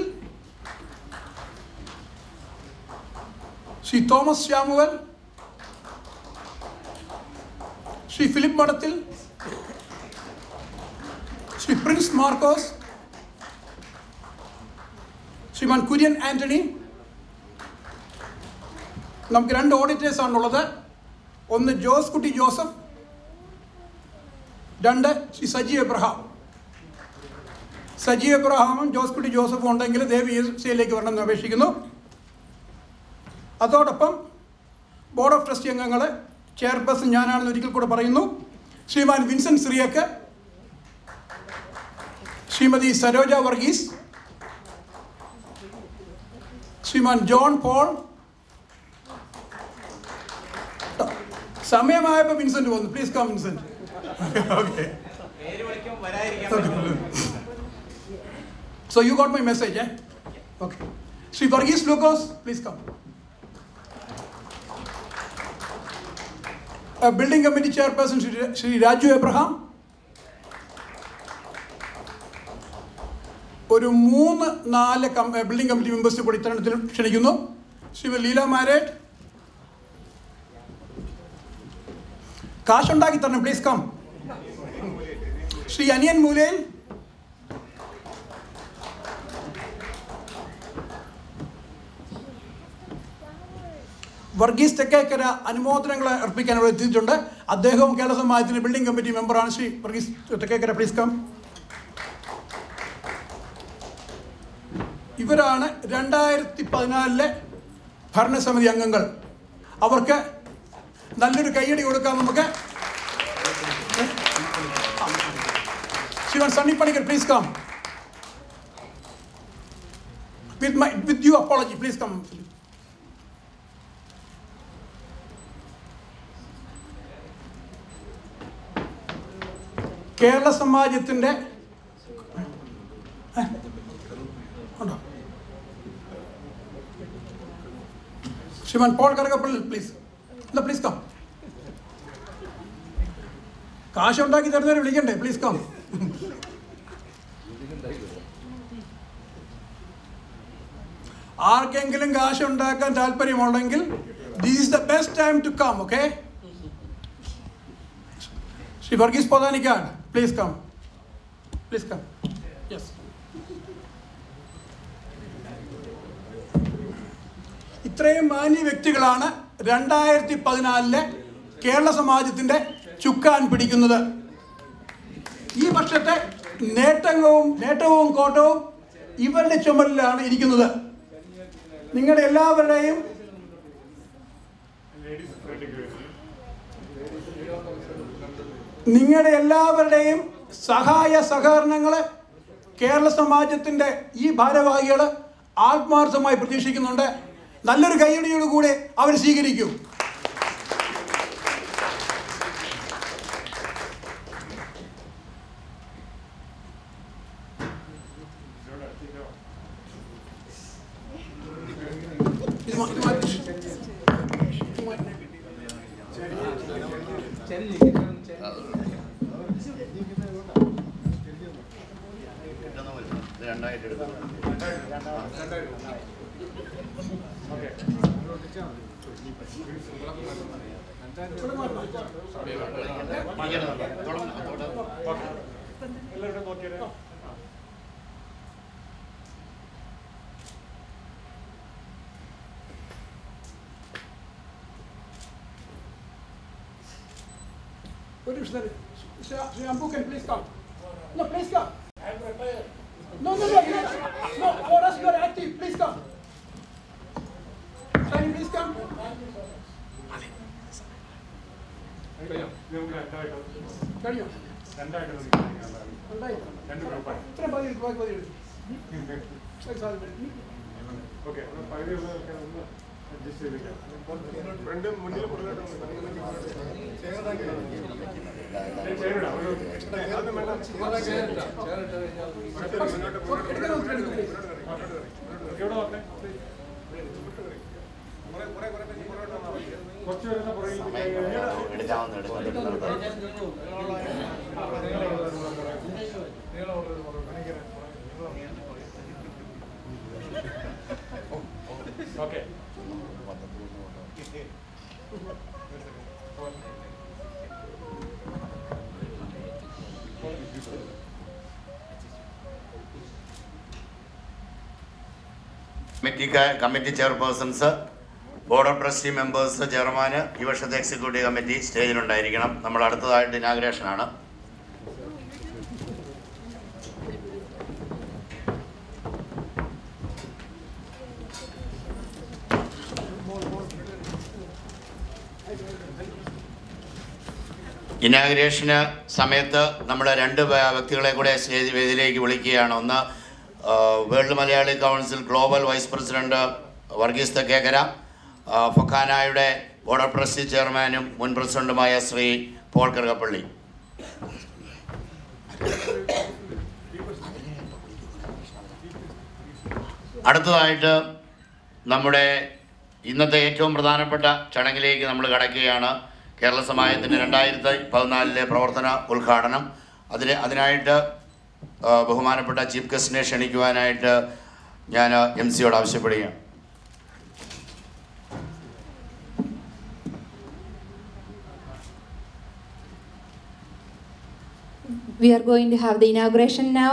Shri Thomas Samuel Shri Philip Madathil Shri Prince Markose Shriman Kurian Antony നമുക്ക് രണ്ട് ഓഡിറ്റേഴ്സ് ആണുള്ളത് ഒന്ന് ജോസ് കുട്ടി ജോസഫ് രണ്ട് ശ്രീ സജി എബ്രഹാം സജി എബ്രഹാമും ജോസ് കുട്ടി ജോസഫും ഉണ്ടെങ്കിൽ ദേവി സിയിലേക്ക് വരണമെന്ന് അപേക്ഷിക്കുന്നു അതോടൊപ്പം ബോർഡ് ഓഫ് ട്രസ്റ്റി അംഗങ്ങൾ ചെയർപേഴ്സൺ ഞാനാണെന്ന് ഒരിക്കൽ കൂടെ പറയുന്നു Shriman Vincent Cyriac Shrimati Saroja Varghese Shriman John Paul സമയമായപ്പോൾ വിൻസെന്റ് വന്നു please come Vincent okay So you got my message, eh? Okay. Sri Varghese Lucas, please come. A building committee chairperson, Sri, Sri Raju Abraham. ഒരു മൂന്ന് നാല് കം ബിൽഡിംഗ് കമ്മിറ്റി മെമ്പേഴ്സ് കൂടി ഇത്തരണത്തിൽ ക്ഷണിക്കുന്നു ശ്രീമതി ലീല മാരേറ്റ് കാശുണ്ടാക്കി തരണം പ്ലീസ് കം ശ്രീ അനിയൻ മൂലയിൽ വർഗീസ് തെക്കേക്കര അനുമോദനങ്ങൾ അർപ്പിക്കാൻ ഇവിടെ എത്തിയിട്ടുണ്ട് അദ്ദേഹവും കേരള സമാജത്തിന്റെ ബിൽഡിംഗ് കമ്മിറ്റി മെമ്പറാണ് ശ്രീ വർഗീസ് തെക്കേക്കര പ്ലീസ് കം ഇവരാണ് രണ്ടായിരത്തി പതിനാലിലെ ഭരണസമിതി അംഗങ്ങൾ അവർക്ക് നല്ലൊരു കൈയടി കൊടുക്കാം നമുക്ക് Shivan Sunny Panicker please come with my with you apology please come Kerala സമാജത്തിൻ്റെ ഏ? ഉണ്ടോ ശ്രീമാൻ പോൾ കരകപ്പള്ളി പ്ലീസ് എന്താ പ്ലീസ് കം കാശ് ഉണ്ടാക്കി തരുന്നവരെ വിളിക്കണ്ടേ പ്ലീസ് കം ആർക്കെങ്കിലും കാശ് ഉണ്ടാക്കാൻ താല്പര്യമുണ്ടെങ്കിൽ this is the best time to come okay Shri Varghese Pothanikkad please come please come yes ഇത്രയും മാന്യ വ്യക്തികളാണ് രണ്ടായിരത്തി പതിനാലിലെ കേരള സമാജത്തിന്റെ ചുക്കാൻ പിടിക്കുന്നത് ഈ വർഷത്തെ നേട്ടവും നേട്ടവും കോട്ടവും ഇവരുടെ ചുമലിലാണ് ഇരിക്കുന്നത് നിങ്ങളുടെ എല്ലാവരുടെയും നിങ്ങളുടെ എല്ലാവരുടെയും സഹായ സഹകരണങ്ങൾ കേരള സമാജത്തിൻ്റെ ഈ ഭാരവാഹികൾ ആത്മാർത്ഥമായി പ്രതീക്ഷിക്കുന്നുണ്ട് നല്ലൊരു കൈയടിയോടുകൂടെ അവർ സ്വീകരിക്കും ഇത് മാ- ഇത് മാറ്റി. രണ്ടായിട്ട് എടുക്കാം ഒരു നിമിഷം തരൂ. Shri Shri Ambookkan please come no please come no no no no for us you are active please come Shani please come കഴിഞ്ഞോ രണ്ടായി ഇത്ര പതി എടുക്കും ബാക്കി പതി എടുക്കും ശരി, സാധനം വരും. എടുക്കണം, എടുക്കണം, please. എടുക്കാവുന്ന എടുക്കാം committee committee chairpersons board of trustee members ചെയർമാന് ഈ വർഷത്തെ എക്സിക്യൂട്ടീവ് കമ്മിറ്റി സ്റ്റേജിലുണ്ടായിരിക്കണം നമ്മൾ അടുത്തതായിട്ട് ഇനാഗ്രേഷൻ ആണ് ഇനാഗ്രേഷന് സമയത്ത് നമ്മൾ രണ്ട് വേ- വ്യക്തികളെ കൂടെ സ്റ്റേജ് വേദിയിലേക്ക് വിളിക്കുകയാണ് ഒന്ന് ആ, world Malayali council global vice president Varghese Thekkekara ആ, ഫൊക്കാനായുടെ ബോർഡ് ഓഫ് ട്രസ്റ്റി ചെയർമാനും മുൻ പ്രസിഡന്റുമായ ശ്രീ പോൾ കറുകപ്പള്ളി അടുത്തതായിട്ട് നമ്മുടെ ഇന്നത്തെ ഏറ്റവും പ്രധാനപ്പെട്ട ചടങ്ങിലേക്ക് നമ്മൾ കടക്കുകയാണ് കേരള സമാജത്തിൻ്റെ രണ്ടായിരത്തി പതിനാലിലെ പ്രവർത്തന ഉദ്ഘാടനം അതിന് അതിനായിട്ട് ആ, ബഹുമാനപ്പെട്ട ചീഫ് ഗസ്റ്റിനെ ക്ഷണിക്കുവാനായിട്ട് ഞാൻ എം സിയോട് ആവശ്യപ്പെടുകയാണ് we are going to have the inauguration now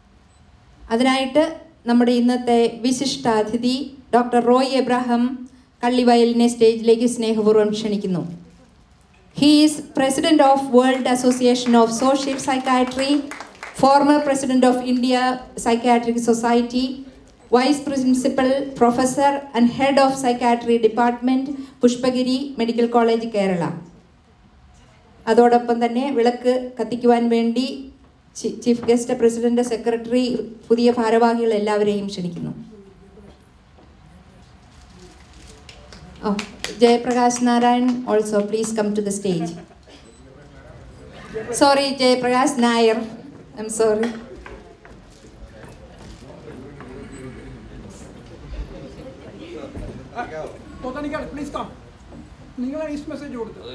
അതിനായിട്ട് നമ്മുടെ ഇന്നത്തെ വിശിഷ്ടാതിഥി ഡോക്ടർ റോയ് എബ്രാഹിം കള്ളിവയലിനെ സ്റ്റേജിലേക്ക് സ്നേഹപൂർവ്വം ക്ഷണിക്കുന്നു he is president of world association of social psychiatry former president of India psychiatric society vice principal professor and head of psychiatry department Pushpagiri medical college Kerala അതോടൊപ്പം തന്നെ വിളക്ക് കത്തിക്കുവാൻ വേണ്ടി ചീ- ചീഫ് ഗസ്റ്റ് പ്രസിഡന്റ് സെക്രട്ടറി പുതിയ ഭാരവാഹികൾ എല്ലാവരെയും ക്ഷണിക്കുന്നു Oh, Jayaprakash Narayan also please come to the stage. Sorry, Jayaprakash Nair. I'm sorry. Botanical please come നിങ്ങളാണ് ഈസ്റ്റ് മെസ്സേജ് കൊടുത്തത്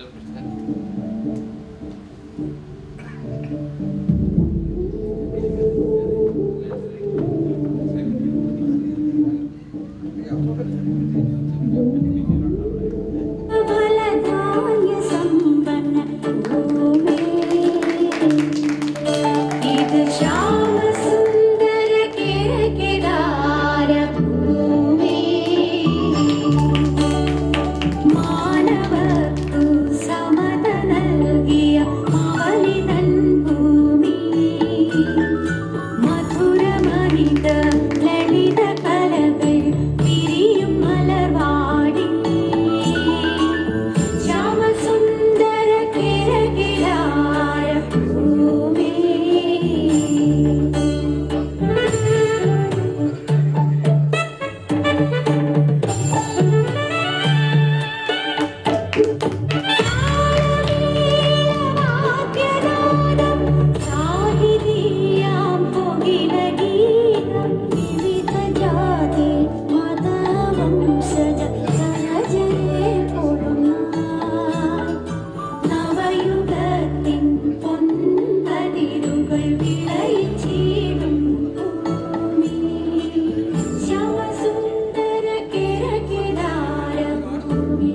ഫലധാന്യ സമ്പന്ന ഭൂമി ഇത് ശ്യാമസുന്ദര കിഴക്കിടാര ഭൂമി മാനവർക്കു സമത നൽകിയ അവനിതൻ ഭൂമി മധുരമണിത ലളിത കലകൾ വിരിയും മലർവാടി ശ്യാമസുന്ദര കിഴകിലായ ഭൂമി വാദ്യനാദം സാഹിതീയാം പുകിലഗീതം വിവിധ ജാതി മതവംശജ സഹജരെ പൊടുന്നായി നവയുഗത്തിൻ പൊൻകതിരുകൾ വിളയിച്ചിടും ഭൂമി ശ്യാമസുന്ദര കിഴക്കിടാര ഭൂമി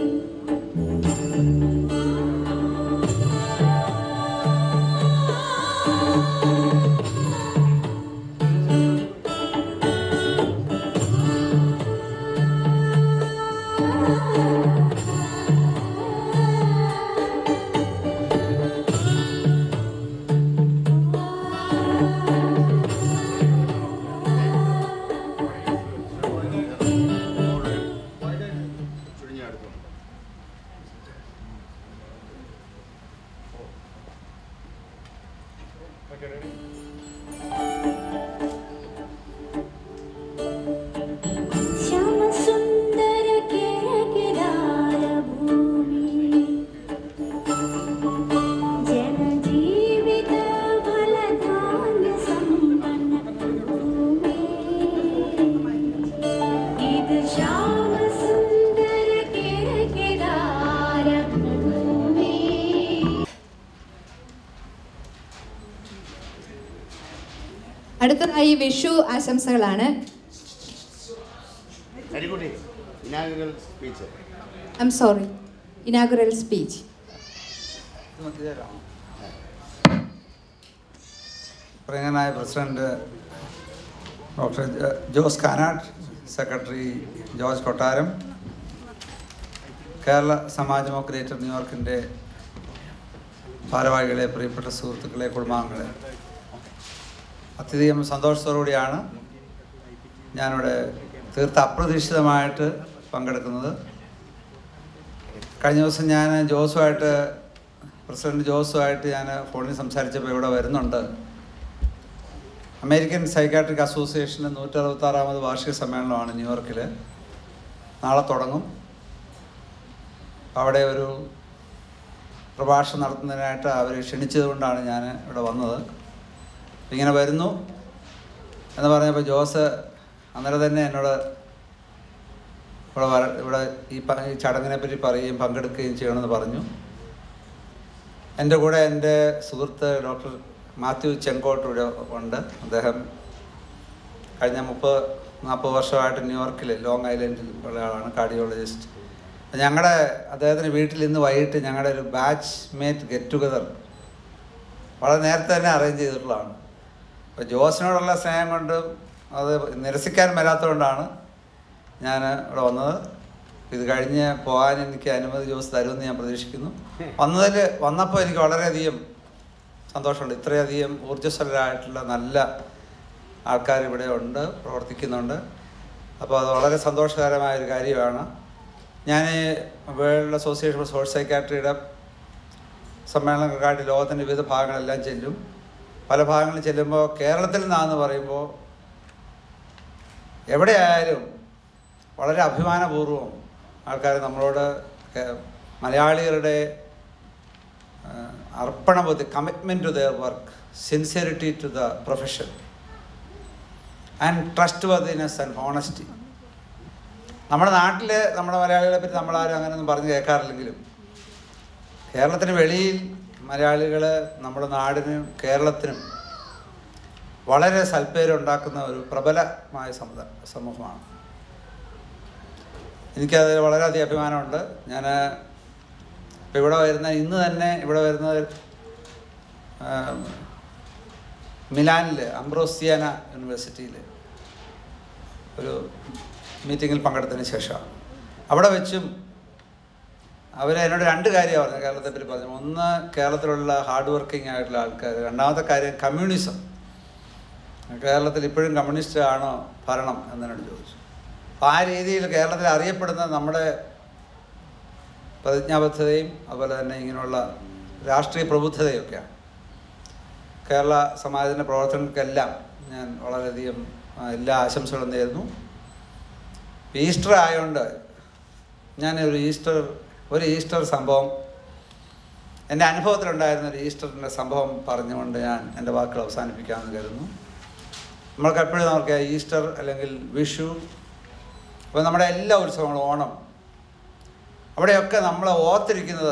ശ്യാമസുന്ദര കിഴകിലാര ഭൂമി ജനജീവിത ഫലധാന്യ സമ്പന്ന ഭൂമി ഇത് ശ്യാമസുന്ദര കിഴകിലാര ഭൂമി അടുത്തതായി വിഷു ആശംസകളാണ് കരിക്കുട്ടി inaugural speech I'm sorry inaugural speech പ്രിയങ്കനായ പ്രസിഡന്റ് ഡോക്ടർ ജ- ജോസ് കാനാട്ട് സെക്രട്ടറി ജോർജ് കൊട്ടാരം കേരള സമാജമോ ഗ്രേറ്റർ ന്യൂയോർക്കിൻ്റെ ഭാരവാഹികളെ പ്രിയപ്പെട്ട സുഹൃത്തുക്കളെ കുടുംബാംഗങ്ങളെ അത്യധികം സന്തോഷത്തോടുകൂടിയാണ് ഞാനിവിടെ തീർത്ത അപ്രതീക്ഷിതമായിട്ട് പങ്കെടുക്കുന്നത് കഴിഞ്ഞ ദിവസം ഞാൻ ജോസുമായിട്ട് പ്രസിഡന്റ് ജോസുമായിട്ട് ഞാൻ ഫോണിൽ സംസാരിച്ചപ്പോൾ ഇവിടെ വരുന്നുണ്ട് അമേരിക്കൻ സൈക്കാട്രിക് അസോസിയേഷൻ്റെ നൂറ്ററുപത്താറാമത് വാർഷിക സമ്മേളനമാണ് ന്യൂയോർക്കിൽ നാളെ തുടങ്ങും അവിടെ ഒരു പ്രഭാഷണം നടത്തുന്നതിനായിട്ട് അവർ ക്ഷണിച്ചത് കൊണ്ടാണ് ഞാൻ ഇവിടെ വന്നത് ഇങ്ങനെ വരുന്നു എന്ന് പറഞ്ഞപ്പോൾ ജോസ് അന്നേരം തന്നെ എന്നോട് ഇവിടെ വര ഇവിടെ ഈ പ- ഈ ചടങ്ങിനെ പറ്റി പറയുകയും പങ്കെടുക്കുകയും ചെയ്യണമെന്ന് പറഞ്ഞു എൻ്റെ കൂടെ എൻ്റെ സുഹൃത്ത് ഡോക്ടർ മാത്യു ചെങ്കോട്ട് ഇവിടെ ഉണ്ട് അദ്ദേഹം കഴിഞ്ഞ മുപ്പത് നാൽപ്പത് വർഷമായിട്ട് ന്യൂയോർക്കിൽ ലോങ് ഐലൻഡിൽ ഉള്ള ആളാണ് കാർഡിയോളജിസ്റ്റ് ഞങ്ങളുടെ അദ്ദേഹത്തിൻ്റെ വീട്ടിൽ ഇന്ന് വൈകിട്ട് ഞങ്ങളുടെ ഒരു ബാച്ച് മേറ്റ് ഗെറ്റ് ടുഗദർ വളരെ നേരത്തെ തന്നെ അറേഞ്ച് ചെയ്തിട്ടുള്ളതാണ് അപ്പോൾ ജോസിനോടുള്ള സ്നേഹം കൊണ്ട് അത് നിരസിക്കാൻ മേലാത്തതുകൊണ്ടാണ് ഞാൻ ഇവിടെ വന്നത് ഇത് കഴിഞ്ഞ് പോകാൻ എനിക്ക് അനുമതി ജോസ് തരുമെന്ന് ഞാൻ പ്രതീക്ഷിക്കുന്നു വന്നതിൽ വന്നപ്പോൾ എനിക്ക് വളരെയധികം സന്തോഷമുണ്ട് ഇത്രയധികം ഊർജ്ജസ്വലരായിട്ടുള്ള നല്ല ആൾക്കാർ ഇവിടെ ഉണ്ട് പ്രവർത്തിക്കുന്നുണ്ട് അപ്പോൾ അത് വളരെ സന്തോഷകരമായ ഒരു കാര്യമാണ് ഞാൻ വേൾഡ് അസോസിയേഷൻ ഓഫ് സോഷ്യൽ സൈക്കാട്രിയുടെ സമ്മേളനങ്ങൾക്കായിട്ട് ലോകത്തിൻ്റെ വിവിധ ഭാഗങ്ങളെല്ലാം ചെല്ലും പല ഭാഗങ്ങളിൽ ചെല്ലുമ്പോൾ കേരളത്തിൽ നിന്നാന്ന് പറയുമ്പോൾ എവിടെയായാലും വളരെ അഭിമാനപൂർവ്വം ആൾക്കാർ നമ്മളോട് കേ- മലയാളികളുടെ അർപ്പണബോധി commitment to their work sincerity to the profession and trustworthiness and honesty നമ്മുടെ നാട്ടിൽ നമ്മുടെ മലയാളികളെ പറ്റി നമ്മളാരും അങ്ങനെയൊന്നും പറഞ്ഞ് കേൾക്കാറില്ലെങ്കിലും കേരളത്തിന് വെളിയിൽ മലയാളികൾ നമ്മുടെ നാടിനും കേരളത്തിനും വളരെ സൽപ്പേരുണ്ടാക്കുന്ന ഒരു പ്രബലമായ സമുദായ സമൂഹമാണ് എനിക്കത് വളരെയധികം അഭിമാനമുണ്ട് ഞാൻ ഇപ്പം ഇവിടെ വരുന്ന ഇന്ന് തന്നെ ഇവിടെ വരുന്നത് മിലാനിൽ അംബ്രോസിയാന യൂണിവേഴ്സിറ്റിയിൽ ഒരു മീറ്റിങ്ങിൽ പങ്കെടുത്തതിന് ശേഷം അവിടെ വെച്ചും അവർ എന്നോട് രണ്ട് കാര്യമാണ് പറഞ്ഞത് കേരളത്തെ പറ്റി പറഞ്ഞു ഒന്ന് കേരളത്തിലുള്ള ഹാർഡ് വർക്കിംഗ് ആയിട്ടുള്ള ആൾക്കാർ രണ്ടാമത്തെ കാര്യം കമ്മ്യൂണിസം കേരളത്തിൽ ഇപ്പോഴും കമ്മ്യൂണിസ്റ്റ് ആണോ ഭരണം എന്നോട് ചോദിച്ചു അപ്പോൾ ആ രീതിയിൽ കേരളത്തിൽ അറിയപ്പെടുന്ന നമ്മുടെ പ്രതിജ്ഞാബദ്ധതയും അതുപോലെ തന്നെ ഇങ്ങനെയുള്ള രാഷ്ട്രീയ പ്രബുദ്ധതയൊക്കെയാണ് കേരള സമാജത്തിൻ്റെ പ്രവർത്തനങ്ങൾക്കെല്ലാം ഞാൻ വളരെയധികം ആ, എല്ലാ ആശംസകളും നേരുന്നു ഈസ്റ്റർ ആയതുകൊണ്ട് ഞാൻ ഒരു ഈസ്റ്റർ ഒരു ഈസ്റ്റർ സംഭവം എൻ്റെ അനുഭവത്തിലുണ്ടായിരുന്ന ഒരു ഈസ്റ്ററിൻ്റെ സംഭവം പറഞ്ഞുകൊണ്ട് ഞാൻ എൻ്റെ വാക്കുകൾ അവസാനിപ്പിക്കാമെന്ന് കരുതുന്നു നമ്മൾക്ക് എപ്പോഴും നമുക്ക് ഈസ്റ്റർ അല്ലെങ്കിൽ വിഷു അപ്പോൾ നമ്മുടെ എല്ലാ ഉത്സവങ്ങളും ഓണം അവിടെയൊക്കെ നമ്മളെ ഓർത്തിരിക്കുന്നത്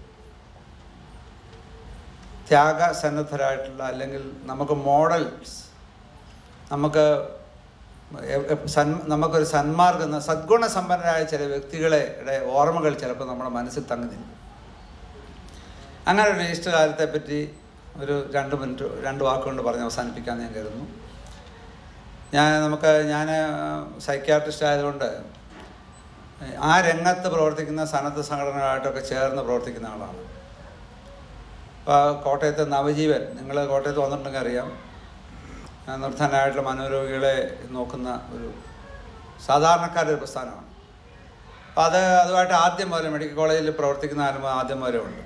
ത്യാഗസന്നദ്ധരായിട്ടുള്ള അല്ലെങ്കിൽ നമുക്ക് മോഡൽസ് നമുക്ക് എ- എ- സൻ നമുക്കൊരു സന്മാർഗം സദ്ഗുണസമ്പന്നരായ ചില വ്യക്തികളെ ടെ ഓർമ്മകൾ ചിലപ്പോൾ നമ്മുടെ മനസ്സിൽ തങ്ങി നിൽക്കും അങ്ങനെ ഒരു ഈസ്റ്റർ കാലത്തെ പറ്റി ഒരു രണ്ട് മിനിറ്റ് രണ്ട് വാക്കുകൊണ്ട് പറഞ്ഞ് അവസാനിപ്പിക്കാൻ ഞാൻ കരുതുന്നു ഞാൻ നമുക്ക് ഞാൻ സൈക്യാട്രിസ്റ്റ് ആയതുകൊണ്ട് ആ രംഗത്ത് പ്രവർത്തിക്കുന്ന സന്നദ്ധ സംഘടനകളായിട്ടൊക്കെ ചേർന്ന് പ്രവർത്തിക്കുന്ന ആളാണ് ഇപ്പോൾ കോട്ടയത്തെ നവജീവൻ നിങ്ങൾ കോട്ടയത്ത് വന്നിട്ടുണ്ടെങ്കിൽ അറിയാം ആ, നിർധനരായിട്ടുള്ള മനോരോഗികളെ നോക്കുന്ന ഒരു സാധാരണക്കാരുടെ ഒരു പ്രസ്ഥാനമാണ് അപ്പോൾ അത് അതുമായിട്ട് ആദ്യം മുതൽ മെഡിക്കൽ കോളേജിൽ പ്രവർത്തിക്കുന്ന ആരും ആദ്യം മുതലേ ഉണ്ട്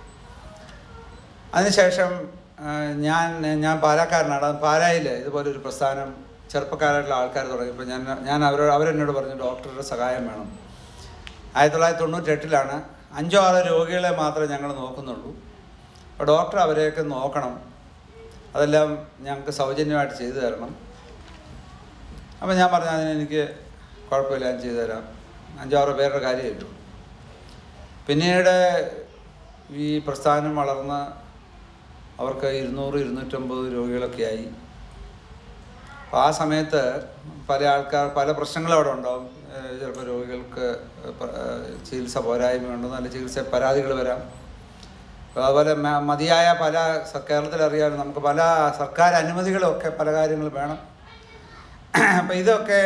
അതിനുശേഷം ആ, ഞാൻ ഞാൻ പാലാക്കാരനാണ് അത് പാലായിൽ ഇതുപോലൊരു പ്രസ്ഥാനം ചെറുപ്പക്കാരായിട്ടുള്ള ആൾക്കാർ തുടങ്ങിയപ്പോൾ ഞാൻ ഞാൻ അവരോട് അവരെന്നോട് പറഞ്ഞു ഡോക്ടറുടെ സഹായം വേണം ആയിരത്തി തൊള്ളായിരത്തി തൊണ്ണൂറ്റെട്ടിലാണ് അഞ്ചോ ആറോ രോഗികളെ മാത്രമേ ഞങ്ങൾ നോക്കുന്നുള്ളൂ അപ്പോൾ ഡോക്ടർ അവരെയൊക്കെ നോക്കണം അതെല്ലാം ഞങ്ങൾക്ക് സൗജന്യമായിട്ട് ചെയ്തു തരണം അപ്പോൾ ഞാൻ പറഞ്ഞു അതിന് എനിക്ക് കുഴപ്പമില്ല ഞാൻ ചെയ്തു തരാം അഞ്ചാറ് പേരുടെ കാര്യമായിട്ടു പിന്നീട് ഈ പ്രസ്ഥാനം വളർന്ന് അവർക്ക് ഇരുന്നൂറ് ഇരുന്നൂറ്റമ്പത് രോഗികളൊക്കെ ആയി അപ്പോൾ ആ സമയത്ത് പല ആൾക്കാർ പല പ്രശ്നങ്ങളും അവിടെ ഉണ്ടാവും ഏഹ് ചിലപ്പോൾ രോഗികൾക്ക് പ- ഏഹ് ചികിത്സ പോരായ്മയുണ്ടോ നല്ല ചികിത്സ പരാതികൾ വരാം അപ്പോൾ അതുപോലെ മ- മതിയായ പല സ- കേരളത്തിലറിയാം നമുക്ക് പല സർക്കാർ അനുമതികളൊക്കെ പല കാര്യങ്ങൾ വേണം അപ്പം ഇതൊക്കെ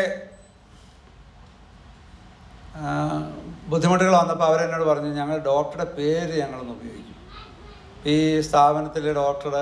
ആ, ബുദ്ധിമുട്ടുകൾ വന്നപ്പോൾ അവരെന്നോട് പറഞ്ഞു ഞങ്ങൾ ഡോക്ടറുടെ പേര് ഞങ്ങളൊന്ന് ഉപയോഗിക്കും ഈ സ്ഥാപനത്തിലെ ഡോക്ടറുടെ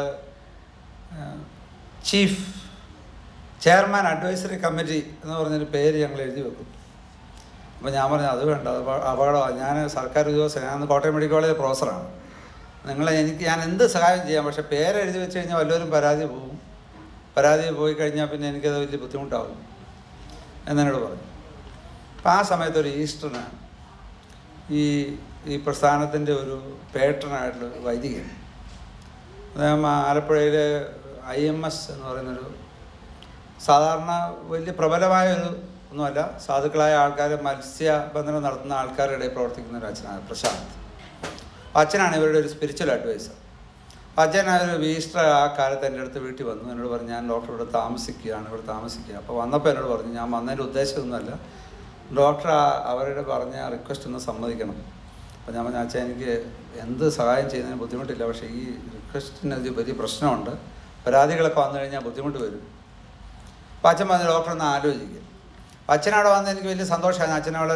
ചീഫ് ചെയർമാൻ അഡ്വൈസറി കമ്മിറ്റി എന്ന് പറഞ്ഞൊരു പേര് ഞങ്ങൾ എഴുതി വെക്കും അപ്പോൾ ഞാൻ പറഞ്ഞു അത് വേണ്ട അത് അപ- അപകടമാണ് ഞാൻ സർക്കാർ ഉദ്യോഗസ്ഥൻ ഞാൻ അന്ന് കോട്ടയം മെഡിക്കൽ കോളേജ് പ്രൊഫസറാണ് നിങ്ങളെ എനിക്ക് ഞാൻ എന്ത് സഹായം ചെയ്യാം പക്ഷേ പേര് എഴുതി വെച്ച് കഴിഞ്ഞാൽ വല്ലവരും പരാതി പോകും പരാതി പോയി കഴിഞ്ഞാൽ പിന്നെ എനിക്കത് വലിയ ബുദ്ധിമുട്ടാവും എന്നോട് പറഞ്ഞു അപ്പം ആ സമയത്ത് ഒരു ഈസ്റ്ററിന് ഈ ഈ പ്രസ്ഥാനത്തിൻ്റെ ഒരു പേട്ടനായിട്ടുള്ള ഒരു വൈദികൻ അദ്ദേഹം ആലപ്പുഴയിൽ ഐ എം എസ് എന്ന് പറയുന്നൊരു സാധാരണ വലിയ പ്രബലമായ ഒരു ഒന്നുമല്ല സാധുക്കളായ ആൾക്കാർ മത്സ്യബന്ധനം നടത്തുന്ന ആൾക്കാരുടെ ഇടയിൽ പ്രവർത്തിക്കുന്ന ഒരു അച്ഛനാണ് പ്രശാന്ത് അപ്പോൾ അച്ഛനാണ് ഇവരുടെ ഒരു സ്പിരിച്വൽ അഡ്വൈസർ അപ്പോൾ അച്ഛൻ ആ ഒരു ഈസ്റ്റർ ആ കാലത്ത് എൻ്റെ അടുത്ത് വീട്ടിൽ വന്നു എന്നോട് പറഞ്ഞു ഞാൻ ഡോക്ടർ ഇവിടെ താമസിക്കുകയാണ് ഇവിടെ താമസിക്കുക അപ്പോൾ വന്നപ്പോൾ എന്നോട് പറഞ്ഞു ഞാൻ വന്നതിൻ്റെ ഉദ്ദേശമൊന്നുമല്ല ഡോക്ടർ ആ- അവരുടെ പറഞ്ഞ റിക്വസ്റ്റ് ഒന്ന് സമ്മതിക്കണം അപ്പോൾ ഞാൻ പറഞ്ഞു അച്ഛൻ എനിക്ക് എന്ത് സഹായം ചെയ്യുന്നതിന് ബുദ്ധിമുട്ടില്ല പക്ഷേ ഈ റിക്വസ്റ്റിന് ഒരു വലിയ പ്രശ്നമുണ്ട് പരാതികളൊക്കെ വന്നു കഴിഞ്ഞാൽ ബുദ്ധിമുട്ട് വരും അപ്പോൾ അച്ഛൻ പറഞ്ഞു ഡോക്ടർ ഒന്ന് ആലോചിക്കുക അപ്പോൾ അച്ഛൻ അവിടെ വന്ന് എനിക്ക് വലിയ സന്തോഷമായിരുന്നു അച്ഛനെ വളരെ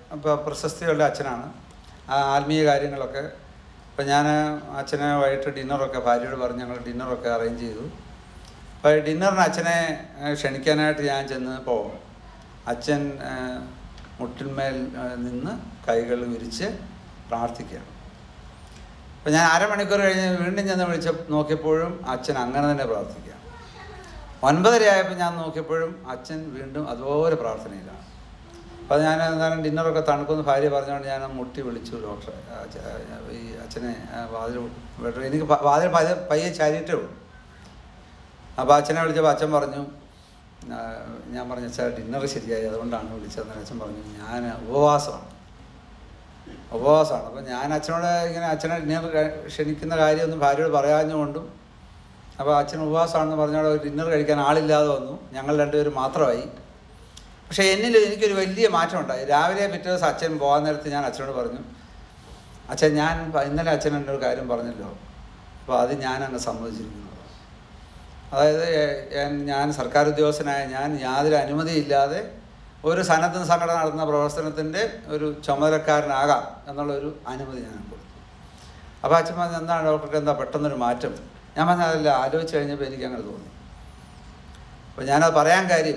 ഇപ്പോൾ പ്രശസ്തിയുള്ള അച്ഛനാണ് ആ ആത്മീയ കാര്യങ്ങളൊക്കെ ഇപ്പം ഞാൻ അച്ഛനെ വൈകിട്ട് ഡിന്നറൊക്കെ ഭാര്യയോട് പറഞ്ഞ് ഞങ്ങൾ ഡിന്നറൊക്കെ അറേഞ്ച് ചെയ്തു അപ്പോൾ ഡിന്നറിന് അച്ഛനെ ഏഹ്, ക്ഷണിക്കാനായിട്ട് ഞാൻ ചെന്ന് പോകും അച്ഛൻ ഏഹ്, മുട്ടിന്മേൽ ഏഹ്, നിന്ന് കൈകൾ വിരിച്ച് പ്രാർത്ഥിക്കുകയാണ് അപ്പോൾ ഞാൻ അരമണിക്കൂർ കഴിഞ്ഞ് വീണ്ടും ചെന്ന് വിളിച്ച നോക്കിയപ്പോഴും അച്ഛൻ അങ്ങനെ തന്നെ പ്രാർത്ഥിക്കുക ഒൻപതരയായപ്പോൾ ഞാൻ നോക്കിയപ്പോഴും അച്ഛൻ വീണ്ടും അതുപോലെ പ്രാർത്ഥനയിലാണ് അപ്പോൾ ഞാൻ എന്തായാലും ഡിന്നറൊക്കെ തണുക്കുമെന്ന് ഭാര്യ പറഞ്ഞുകൊണ്ട് ഞാൻ മുട്ടി വിളിച്ചു ഡോക്ടറെ അച്ഛ- ഈ അച്ഛനെ ആ, വാതിൽ വിട്ടു. എനിക്ക് പ- വാതിൽ പയ്യെ പയ്യെ ചാരിയിട്ടേ ഉള്ളൂ അപ്പോൾ അച്ഛനെ വിളിച്ചപ്പോൾ അച്ഛൻ പറഞ്ഞു ആ, ഞാൻ പറഞ്ഞു അച്ഛാ ഡിന്നർ ശരിയായി അതുകൊണ്ടാണ് വിളിച്ചതെന്ന് അച്ഛൻ പറഞ്ഞു ഞാൻ ഉപവാസമാണ് ഉപവാസമാണ് അപ്പോൾ ഞാൻ അച്ഛനോട് ഇങ്ങനെ അച്ഛനെ ഡിന്നർ കഴി- ക്ഷണിക്കുന്ന കാര്യമൊന്നും ഭാര്യയോട് പറയാഞ്ഞുകൊണ്ടും അപ്പോൾ അച്ഛൻ ഉപവാസമാണെന്ന് പറഞ്ഞോടെ ഒരു ഡിന്നർ കഴിക്കാൻ ആളില്ലാതെ വന്നു ഞങ്ങൾ രണ്ടുപേരും മാത്രമായി പക്ഷേ എന്നിൽ എനിക്കൊരു വലിയ മാറ്റം ഉണ്ടായി രാവിലെ പിറ്റേ ദിവസം അച്ഛൻ പോകാൻ നേരത്ത് ഞാൻ അച്ഛനോട് പറഞ്ഞു അച്ഛൻ ഞാൻ പ- ഇന്നലെ അച്ഛൻ എൻ്റെ ഒരു കാര്യം പറഞ്ഞല്ലോ അപ്പോൾ അത് ഞാൻ അങ്ങ് സമ്മതിച്ചിരിക്കുന്നു അതായത് ഏ- ഞാൻ- ഞാൻ സർക്കാർ ഉദ്യോഗസ്ഥനായ ഞാൻ യാതൊരു അനുമതിയില്ലാതെ ഒരു സന്നദ്ധ സംഘടന നടത്തുന്ന പ്രവർത്തനത്തിൻ്റെ ഒരു ചുമതലക്കാരനാകാം എന്നുള്ളൊരു അനുമതി ഞാൻ കൊടുത്തു അപ്പോൾ അച്ഛൻ പറഞ്ഞു എന്താണ് ഡോക്ടർക്ക് എന്താ പെട്ടെന്നൊരു മാറ്റം ഞാൻ പറഞ്ഞ അതല്ല ആലോചിച്ച് കഴിഞ്ഞപ്പോൾ എനിക്ക് അങ്ങനെ തോന്നി അപ്പോൾ ഞാനത് പറയാൻ കാര്യം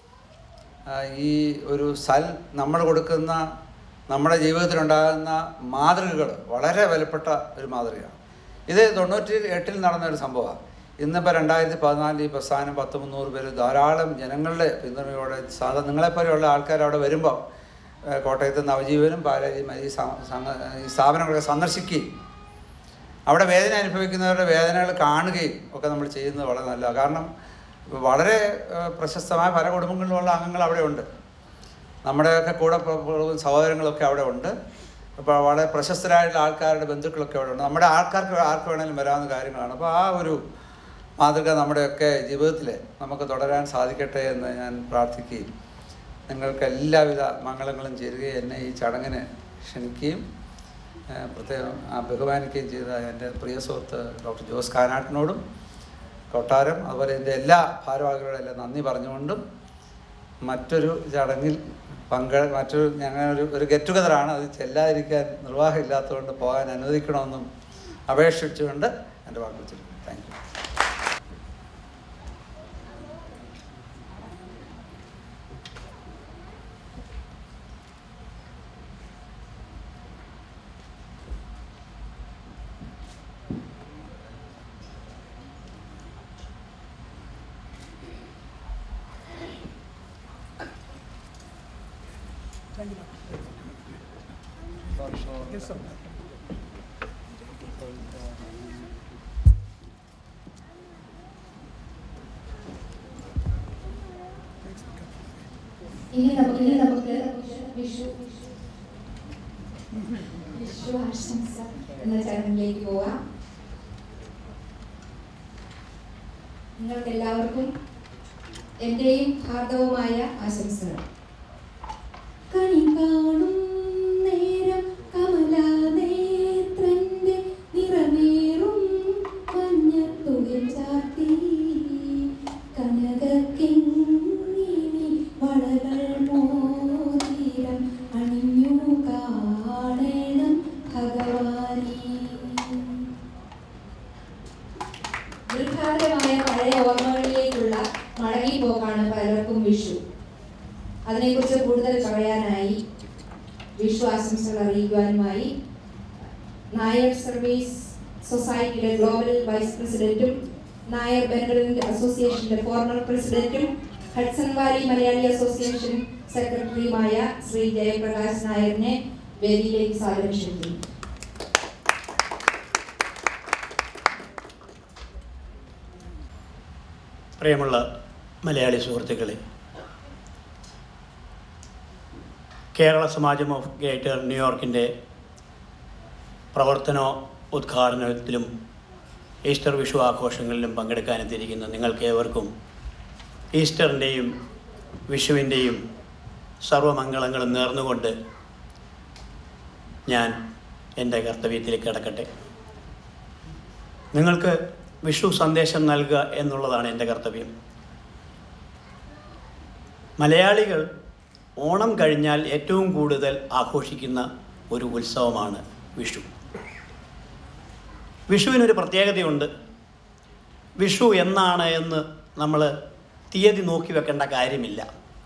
ആ, ഈ ഒരു സൽ നമ്മൾ കൊടുക്കുന്ന നമ്മുടെ ജീവിതത്തിലുണ്ടാകുന്ന മാതൃകകൾ വളരെ വിലപ്പെട്ട ഒരു മാതൃകയാണ് ഇത് തൊണ്ണൂറ്റി എട്ടിൽ നടന്ന ഒരു സംഭവമാണ് ഇന്നിപ്പോൾ രണ്ടായിരത്തി പതിനാലിൽ ഈ പ്രസ്ഥാനം പത്ത് മുന്നൂറ് പേര് ധാരാളം ജനങ്ങളുടെ പിന്തുണയോടെ സാധാ നിങ്ങളെപ്പോലെയുള്ള ആൾക്കാർ അവിടെ വരുമ്പോൾ ഏഹ്, കോട്ടയത്ത് നവജീവനും പാലാരിയും ഈ സ- സംഘ- ഈ സ്ഥാപനങ്ങളൊക്കെ സന്ദർശിക്കുകയും അവിടെ വേദന അനുഭവിക്കുന്നവരുടെ വേദനകൾ കാണുകയും ഒക്കെ നമ്മൾ ചെയ്യുന്നത് വളരെ നല്ലതാണ് കാരണം വളരെ ഏഹ്, പ്രശസ്തമായ പല കുടുംബങ്ങളിലുള്ള അംഗങ്ങൾ അവിടെ ഉണ്ട് നമ്മുടെയൊക്കെ കൂടെ പ്ര- പ്ര- സഹോദരങ്ങളൊക്കെ അവിടെ ഉണ്ട് അപ്പോൾ വളരെ പ്രശസ്തരായിട്ടുള്ള ആൾക്കാരുടെ ബന്ധുക്കളൊക്കെ അവിടെ ഉണ്ട് നമ്മുടെ ആൾക്കാർക്ക് ആർക്ക് വേണമെങ്കിലും വരാവുന്ന കാര്യങ്ങളാണ് അപ്പോൾ ആ ഒരു മാതൃക നമ്മുടെയൊക്കെ ജീവിതത്തിൽ നമുക്ക് തുടരാൻ സാധിക്കട്ടെ എന്ന് ഞാൻ പ്രാർത്ഥിക്കുകയും നിങ്ങൾക്ക് എല്ലാവിധ മംഗളങ്ങളും ചേരുകയും എന്നെ ഈ ചടങ്ങിന് ക്ഷണിക്കുകയും ഏഹ്, പ്രത്യേകം ആ, ബഹുമാനിക്കുകയും ചെയ്ത എൻ്റെ പ്രിയ സുഹൃത്ത് ഡോക്ടർ ജോസ് കാനാട്ടിനോടും കൊട്ടാരം അതുപോലെ എൻ്റെ എല്ലാ ഭാരവാഹികളോടും എല്ലാം നന്ദി പറഞ്ഞുകൊണ്ടും മറ്റൊരു ചടങ്ങിൽ പങ്ക മറ്റൊരു ഞങ്ങളൊരു ഒരു ഗെറ്റ് ടുഗദറാണ് അത് ചെല്ലാതിരിക്കാൻ നിർവാഹമില്ലാത്തതുകൊണ്ട് പോകാൻ അനുവദിക്കണമെന്നും അപേക്ഷിച്ചുകൊണ്ട് എൻ്റെ വാക്കുകൾ ചൊല്ലുന്നു താങ്ക് യു ഇനി നമുക്ക് ഇനി നമുക്ക് വിഷു വിഷു ആശംസ എന്ന ചടങ്ങിലേക്ക് പോവാം നിങ്ങൾക്ക് എല്ലാവർക്കും എൻ്റെയും ഹാർദവുമായ ആശംസകൾ കണി കാണും നേരം കമലാനേത്രന്റെ നിറമേറും മഞ്ഞത്തുകിൽ ചാർത്തി കനകക്കിങ്ങിനി വളകൾ മോതിരം അണിഞ്ഞു കാണണം ഭഗവാനേ ദീർഘാതമായ പഴയ ഓർമ്മകളിലേക്കുള്ള മടങ്ങിപ്പോക്കാണ് പലർക്കും വിഷു അതിനെക്കുറിച്ച് കൂടുതൽ പറയാനായി വിഷു ആശംസകൾ അറിയിക്കുവാനുമായി നായർ സർവീസ് സൊസൈറ്റിയുടെ ഗ്ലോബൽ വൈസ് പ്രസിഡന്റും നായർ ബെനഗഡന്റ് അസോസിയേഷന്റെ ഫോർമർ പ്രസിഡന്റും ഹഡ്സൺ വാലി മലയാളി അസോസിയേഷൻ സെക്രട്ടറിയുമായ ശ്രീ ജയപ്രകാശ് നായരിനെ വേദിയിലേക്ക് സ്വാഗതം ക്ഷണിക്കുന്നു പ്രിയമുള്ള മലയാളി സുഹൃത്തുക്കളെ കേരള സമാജം ഓഫ് ഗ്രേറ്റർ ന്യൂയോർക്കിൻ്റെ പ്രവർത്തന ഉദ്ഘാടനത്തിലും ഈസ്റ്റർ വിഷു ആഘോഷങ്ങളിലും പങ്കെടുക്കാനെത്തിയിരിക്കുന്ന നിങ്ങൾക്ക് ഏവർക്കും ഈസ്റ്ററിൻ്റെയും വിഷുവിൻ്റെയും സർവമംഗളങ്ങളും നേർന്നുകൊണ്ട് ഞാൻ എൻ്റെ കർത്തവ്യത്തിലേക്ക് കിടക്കട്ടെ നിങ്ങൾക്ക് വിഷു സന്ദേശം നൽകുക എന്നുള്ളതാണ് എൻ്റെ കർത്തവ്യം മലയാളികൾ ഓണം കഴിഞ്ഞാൽ ഏറ്റവും കൂടുതൽ ആഘോഷിക്കുന്ന ഒരു ഉത്സവമാണ് വിഷു വിഷുവിനൊരു പ്രത്യേകതയുണ്ട് വിഷു എന്നാണ് എന്ന് നമ്മൾ തീയതി നോക്കി വെക്കേണ്ട കാര്യമില്ല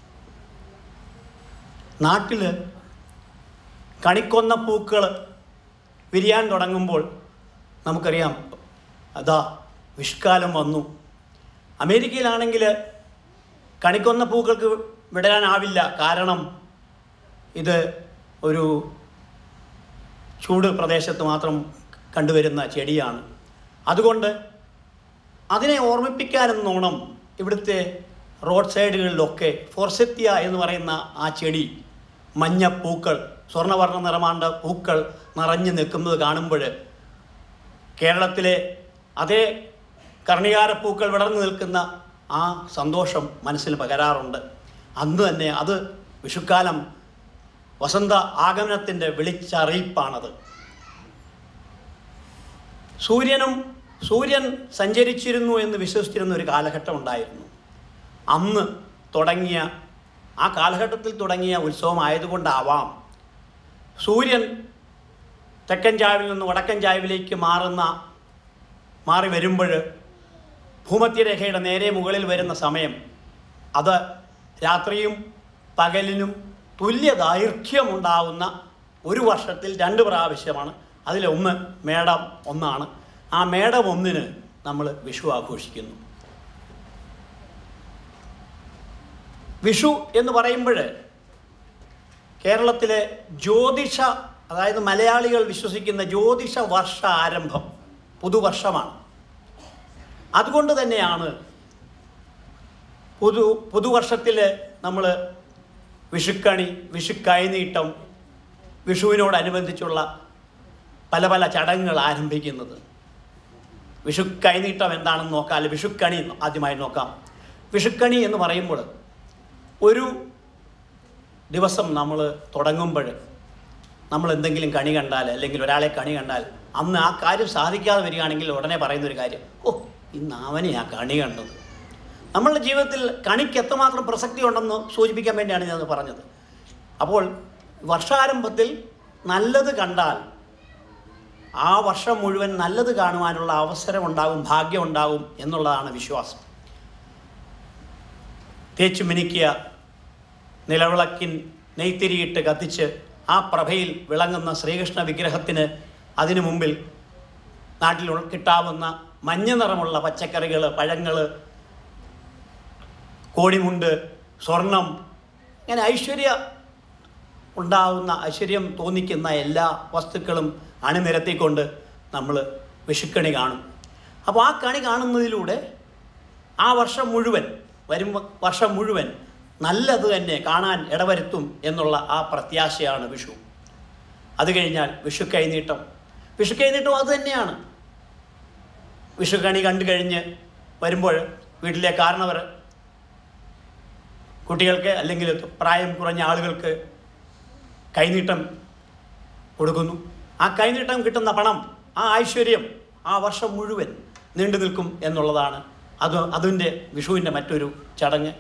നാട്ടിൽ കണിക്കൊന്ന പൂക്കൾ വിരിയാൻ തുടങ്ങുമ്പോൾ നമുക്കറിയാം അതാ വിഷുക്കാലം വന്നു അമേരിക്കയിലാണെങ്കിൽ കണിക്കൊന്ന പൂക്കൾക്ക് വിടാനാവില്ല കാരണം ഇത് ഒരു ചൂട് പ്രദേശത്ത് മാത്രം കണ്ടുവരുന്ന ചെടിയാണ് അതുകൊണ്ട് അതിനെ ഓർമ്മിപ്പിക്കാനെന്നോണം ഇവിടുത്തെ റോഡ് സൈഡുകളിലൊക്കെ ഫോർസെത്തിയ എന്ന് പറയുന്ന ആ ചെടി മഞ്ഞ പൂക്കൾ സ്വർണ്ണവർണ്ണ നിറമാണ്ട പൂക്കൾ നിറഞ്ഞു നിൽക്കുന്നത് കാണുമ്പോൾ കേരളത്തിലെ അതേ കർണികാര പൂക്കൾ വിടർന്നു നിൽക്കുന്ന ആ സന്തോഷം മനസ്സിൽ പകരാറുണ്ട് അന്ന് തന്നെ അത് വിഷുക്കാലം വസന്ത ആഗമനത്തിൻ്റെ വിളിച്ചറിയിപ്പാണത് സൂര്യനും സൂര്യൻ സഞ്ചരിച്ചിരുന്നു എന്ന് വിശ്വസിച്ചിരുന്ന ഒരു കാലഘട്ടം ഉണ്ടായിരുന്നു അന്ന് തുടങ്ങിയ ആ കാലഘട്ടത്തിൽ തുടങ്ങിയ ഉത്സവമായതുകൊണ്ടാവാം സൂര്യൻ തെക്കൻ ചാവിൽ നിന്ന് വടക്കൻ ചാവിലേക്ക് മാറുന്ന മാറി വരുമ്പോൾ ഭൂമധ്യരേഖയുടെ നേരെ മുകളിൽ വരുന്ന സമയം അത് രാത്രിയും പകലിനും തുല്യ ദൈർഘ്യമുണ്ടാവുന്ന ഒരു വർഷത്തിൽ രണ്ട് പ്രാവശ്യമാണ് അതിലൊന്ന് മേടം ഒന്നാണ് ആ മേടം ഒന്നിന് നമ്മൾ വിഷു ആഘോഷിക്കുന്നു വിഷു എന്ന് പറയുമ്പോൾ കേരളത്തിലെ ജ്യോതിഷ അതായത് മലയാളികൾ വിശ്വസിക്കുന്ന ജ്യോതിഷ വർഷ ആരംഭം പുതുവർഷമാണ് അതുകൊണ്ട് തന്നെയാണ് പുതു പുതുവർഷത്തിൽ നമ്മൾ വിഷുക്കണി വിഷു കൈനീട്ടം വിഷുവിനോടനുബന്ധിച്ചുള്ള പല പല ചടങ്ങുകൾ ആരംഭിക്കുന്നത് വിഷു കൈനീട്ടം എന്താണെന്ന് നോക്കാം അല്ലെ വിഷുക്കണി ആദ്യമായി നോക്കാം വിഷുക്കണി എന്ന് പറയുമ്പോൾ ഒരു ദിവസം നമ്മൾ തുടങ്ങുമ്പോൾ നമ്മൾ എന്തെങ്കിലും കണി കണ്ടാൽ അല്ലെങ്കിൽ ഒരാളെ കണി കണ്ടാൽ അന്ന് ആ കാര്യം സാധിക്കാതെ വരികയാണെങ്കിൽ ഉടനെ പറയുന്ന ഒരു കാര്യം ഓ ഇന്ന് അവനെ ആ കണി കണ്ടത് നമ്മളുടെ ജീവിതത്തിൽ കണിക്ക് എത്രമാത്രം പ്രസക്തി ഉണ്ടെന്ന് സൂചിപ്പിക്കാൻ വേണ്ടിയാണ് ഞാനത് പറഞ്ഞത് അപ്പോൾ വർഷാരംഭത്തിൽ നല്ലത് കണ്ടാൽ ആ വർഷം മുഴുവൻ നല്ലത് കാണുവാനുള്ള അവസരം ഉണ്ടാകും ഭാഗ്യം ഉണ്ടാകും എന്നുള്ളതാണ് വിശ്വാസം തേച്ചു മിനുക്കിയ നിലവിളക്കിൻ നെയ്ത്തിരിയിട്ട് കത്തിച്ച് ആ പ്രഭയിൽ വിളങ്ങുന്ന ശ്രീകൃഷ്ണ വിഗ്രഹത്തിന് അതിനു മുമ്പിൽ നാട്ടിൽ ഉൾ- കിട്ടാവുന്ന മഞ്ഞ നിറമുള്ള പച്ചക്കറികൾ പഴങ്ങൾ കോടിമുണ്ട് സ്വർണം ഇങ്ങനെ ഐശ്വര്യ ഉണ്ടാവുന്ന ഐശ്വര്യം തോന്നിക്കുന്ന എല്ലാ വസ്തുക്കളും അണിനിരത്തിക്കൊണ്ട് നമ്മൾ വിഷുക്കണി കാണും അപ്പോൾ ആ കണി കാണുന്നതിലൂടെ ആ വർഷം മുഴുവൻ വരും വർഷം മുഴുവൻ നല്ലത് തന്നെ കാണാൻ ഇടവരുത്തും എന്നുള്ള ആ പ്രത്യാശയാണ് വിഷു അത് കഴിഞ്ഞാൽ വിഷു കൈനീട്ടം വിഷു കൈനീട്ടം അത് തന്നെയാണ് വിഷു കണി കണ്ടു കഴിഞ്ഞ് വരുമ്പോൾ വീട്ടിലെ കാരണവർ കുട്ടികൾക്ക് അല്ലെങ്കിൽ പ്രായം കുറഞ്ഞ ആളുകൾക്ക് കൈനീട്ടം കൊടുക്കുന്നു ആ കൈനീട്ടം കിട്ടുന്ന പണം ആ ഐശ്വര്യം ആ വർഷം മുഴുവൻ നീണ്ടു നിൽക്കും എന്നുള്ളതാണ് അത് അതിൻ്റെ വിഷുവിൻ്റെ മറ്റൊരു ചടങ്ങ്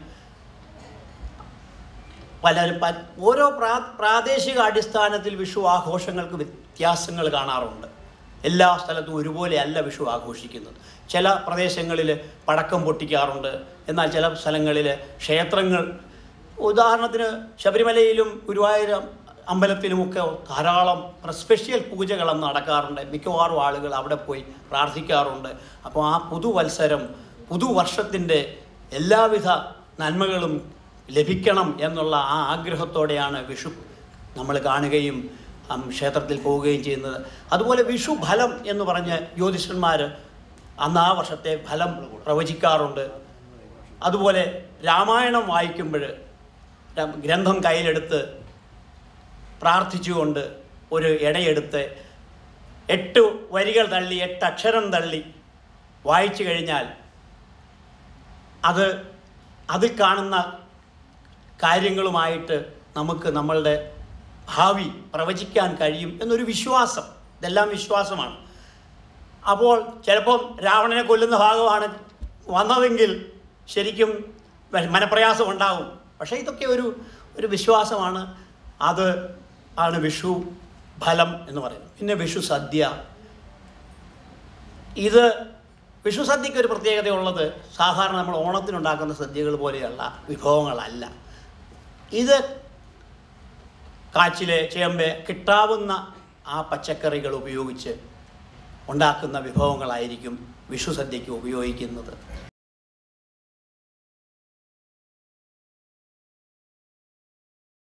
പലരും പ- ഓരോ പ്രാ പ്രാദേശിക അടിസ്ഥാനത്തിൽ വിഷു ആഘോഷങ്ങൾക്ക് വ്യത്യാസങ്ങൾ കാണാറുണ്ട് എല്ലാ സ്ഥലത്തും ഒരുപോലെ അല്ല വിഷു ആഘോഷിക്കുന്നത് ചില പ്രദേശങ്ങളിൽ പടക്കം പൊട്ടിക്കാറുണ്ട് എന്നാൽ ചില സ്ഥലങ്ങളിൽ ക്ഷേത്രങ്ങൾ ഉദാഹരണത്തിന് ശബരിമലയിലും ഗുരുവായൂർ അമ്പലത്തിലുമൊക്കെ ധാരാളം സ്പെഷ്യൽ പൂജകളെന്ന് നടക്കാറുണ്ട് മിക്കവാറും ആളുകൾ അവിടെ പോയി പ്രാർത്ഥിക്കാറുണ്ട് അപ്പോൾ ആ പുതുവത്സരം പുതുവർഷത്തിൻ്റെ എല്ലാവിധ നന്മകളും ലഭിക്കണം എന്നുള്ള ആ ആഗ്രഹത്തോടെയാണ് വിഷു നമ്മൾ കാണുകയും ഉം, ക്ഷേത്രത്തിൽ പോവുകയും ചെയ്യുന്നത് അതുപോലെ വിഷു ഫലം എന്ന് പറഞ്ഞ് ജ്യോതിഷന്മാർ അന്ന് ആ വർഷത്തെ ഫലം പ്രവചിക്കാറുണ്ട് അതുപോലെ രാമായണം വായിക്കുമ്പോൾ രം- ഗ്രന്ഥം കയ്യിലെടുത്ത് പ്രാർത്ഥിച്ചുകൊണ്ട് ഒരു ഇടയെടുത്ത് എട്ട് വരികൾ തള്ളി എട്ട് അക്ഷരം തള്ളി വായിച്ചു കഴിഞ്ഞാൽ അത് അതിൽ കാണുന്ന കാര്യങ്ങളുമായിട്ട് നമുക്ക് നമ്മളുടെ ഭാവി പ്രവചിക്കാൻ കഴിയും എന്നൊരു വിശ്വാസം ഇതെല്ലാം വിശ്വാസമാണ് അപ്പോൾ ചിലപ്പം രാവണനെ കൊല്ലുന്ന ഭാഗമാണ് വന്നതെങ്കിൽ ശരിക്കും വ- മനപ്രയാസം ഉണ്ടാകും പക്ഷേ ഇതൊക്കെ ഒരു ഒരു വിശ്വാസമാണ് അത് ആണ് വിഷു ഫലം എന്ന് പറയുന്നത് പിന്നെ വിഷു സദ്യ ഇത് വിഷു സദ്യക്ക് ഒരു പ്രത്യേകതയുള്ളത് സാധാരണ നമ്മൾ ഓണത്തിനുണ്ടാക്കുന്ന സദ്യകൾ പോലെയുള്ള വിഭവങ്ങളല്ല ഇത് കാച്ചില് ചേമ്പ് കിട്ടാവുന്ന ആ പച്ചക്കറികൾ ഉപയോഗിച്ച് ഉണ്ടാക്കുന്ന വിഭവങ്ങളായിരിക്കും വിഷു സദ്യക്ക് ഉപയോഗിക്കുന്നത്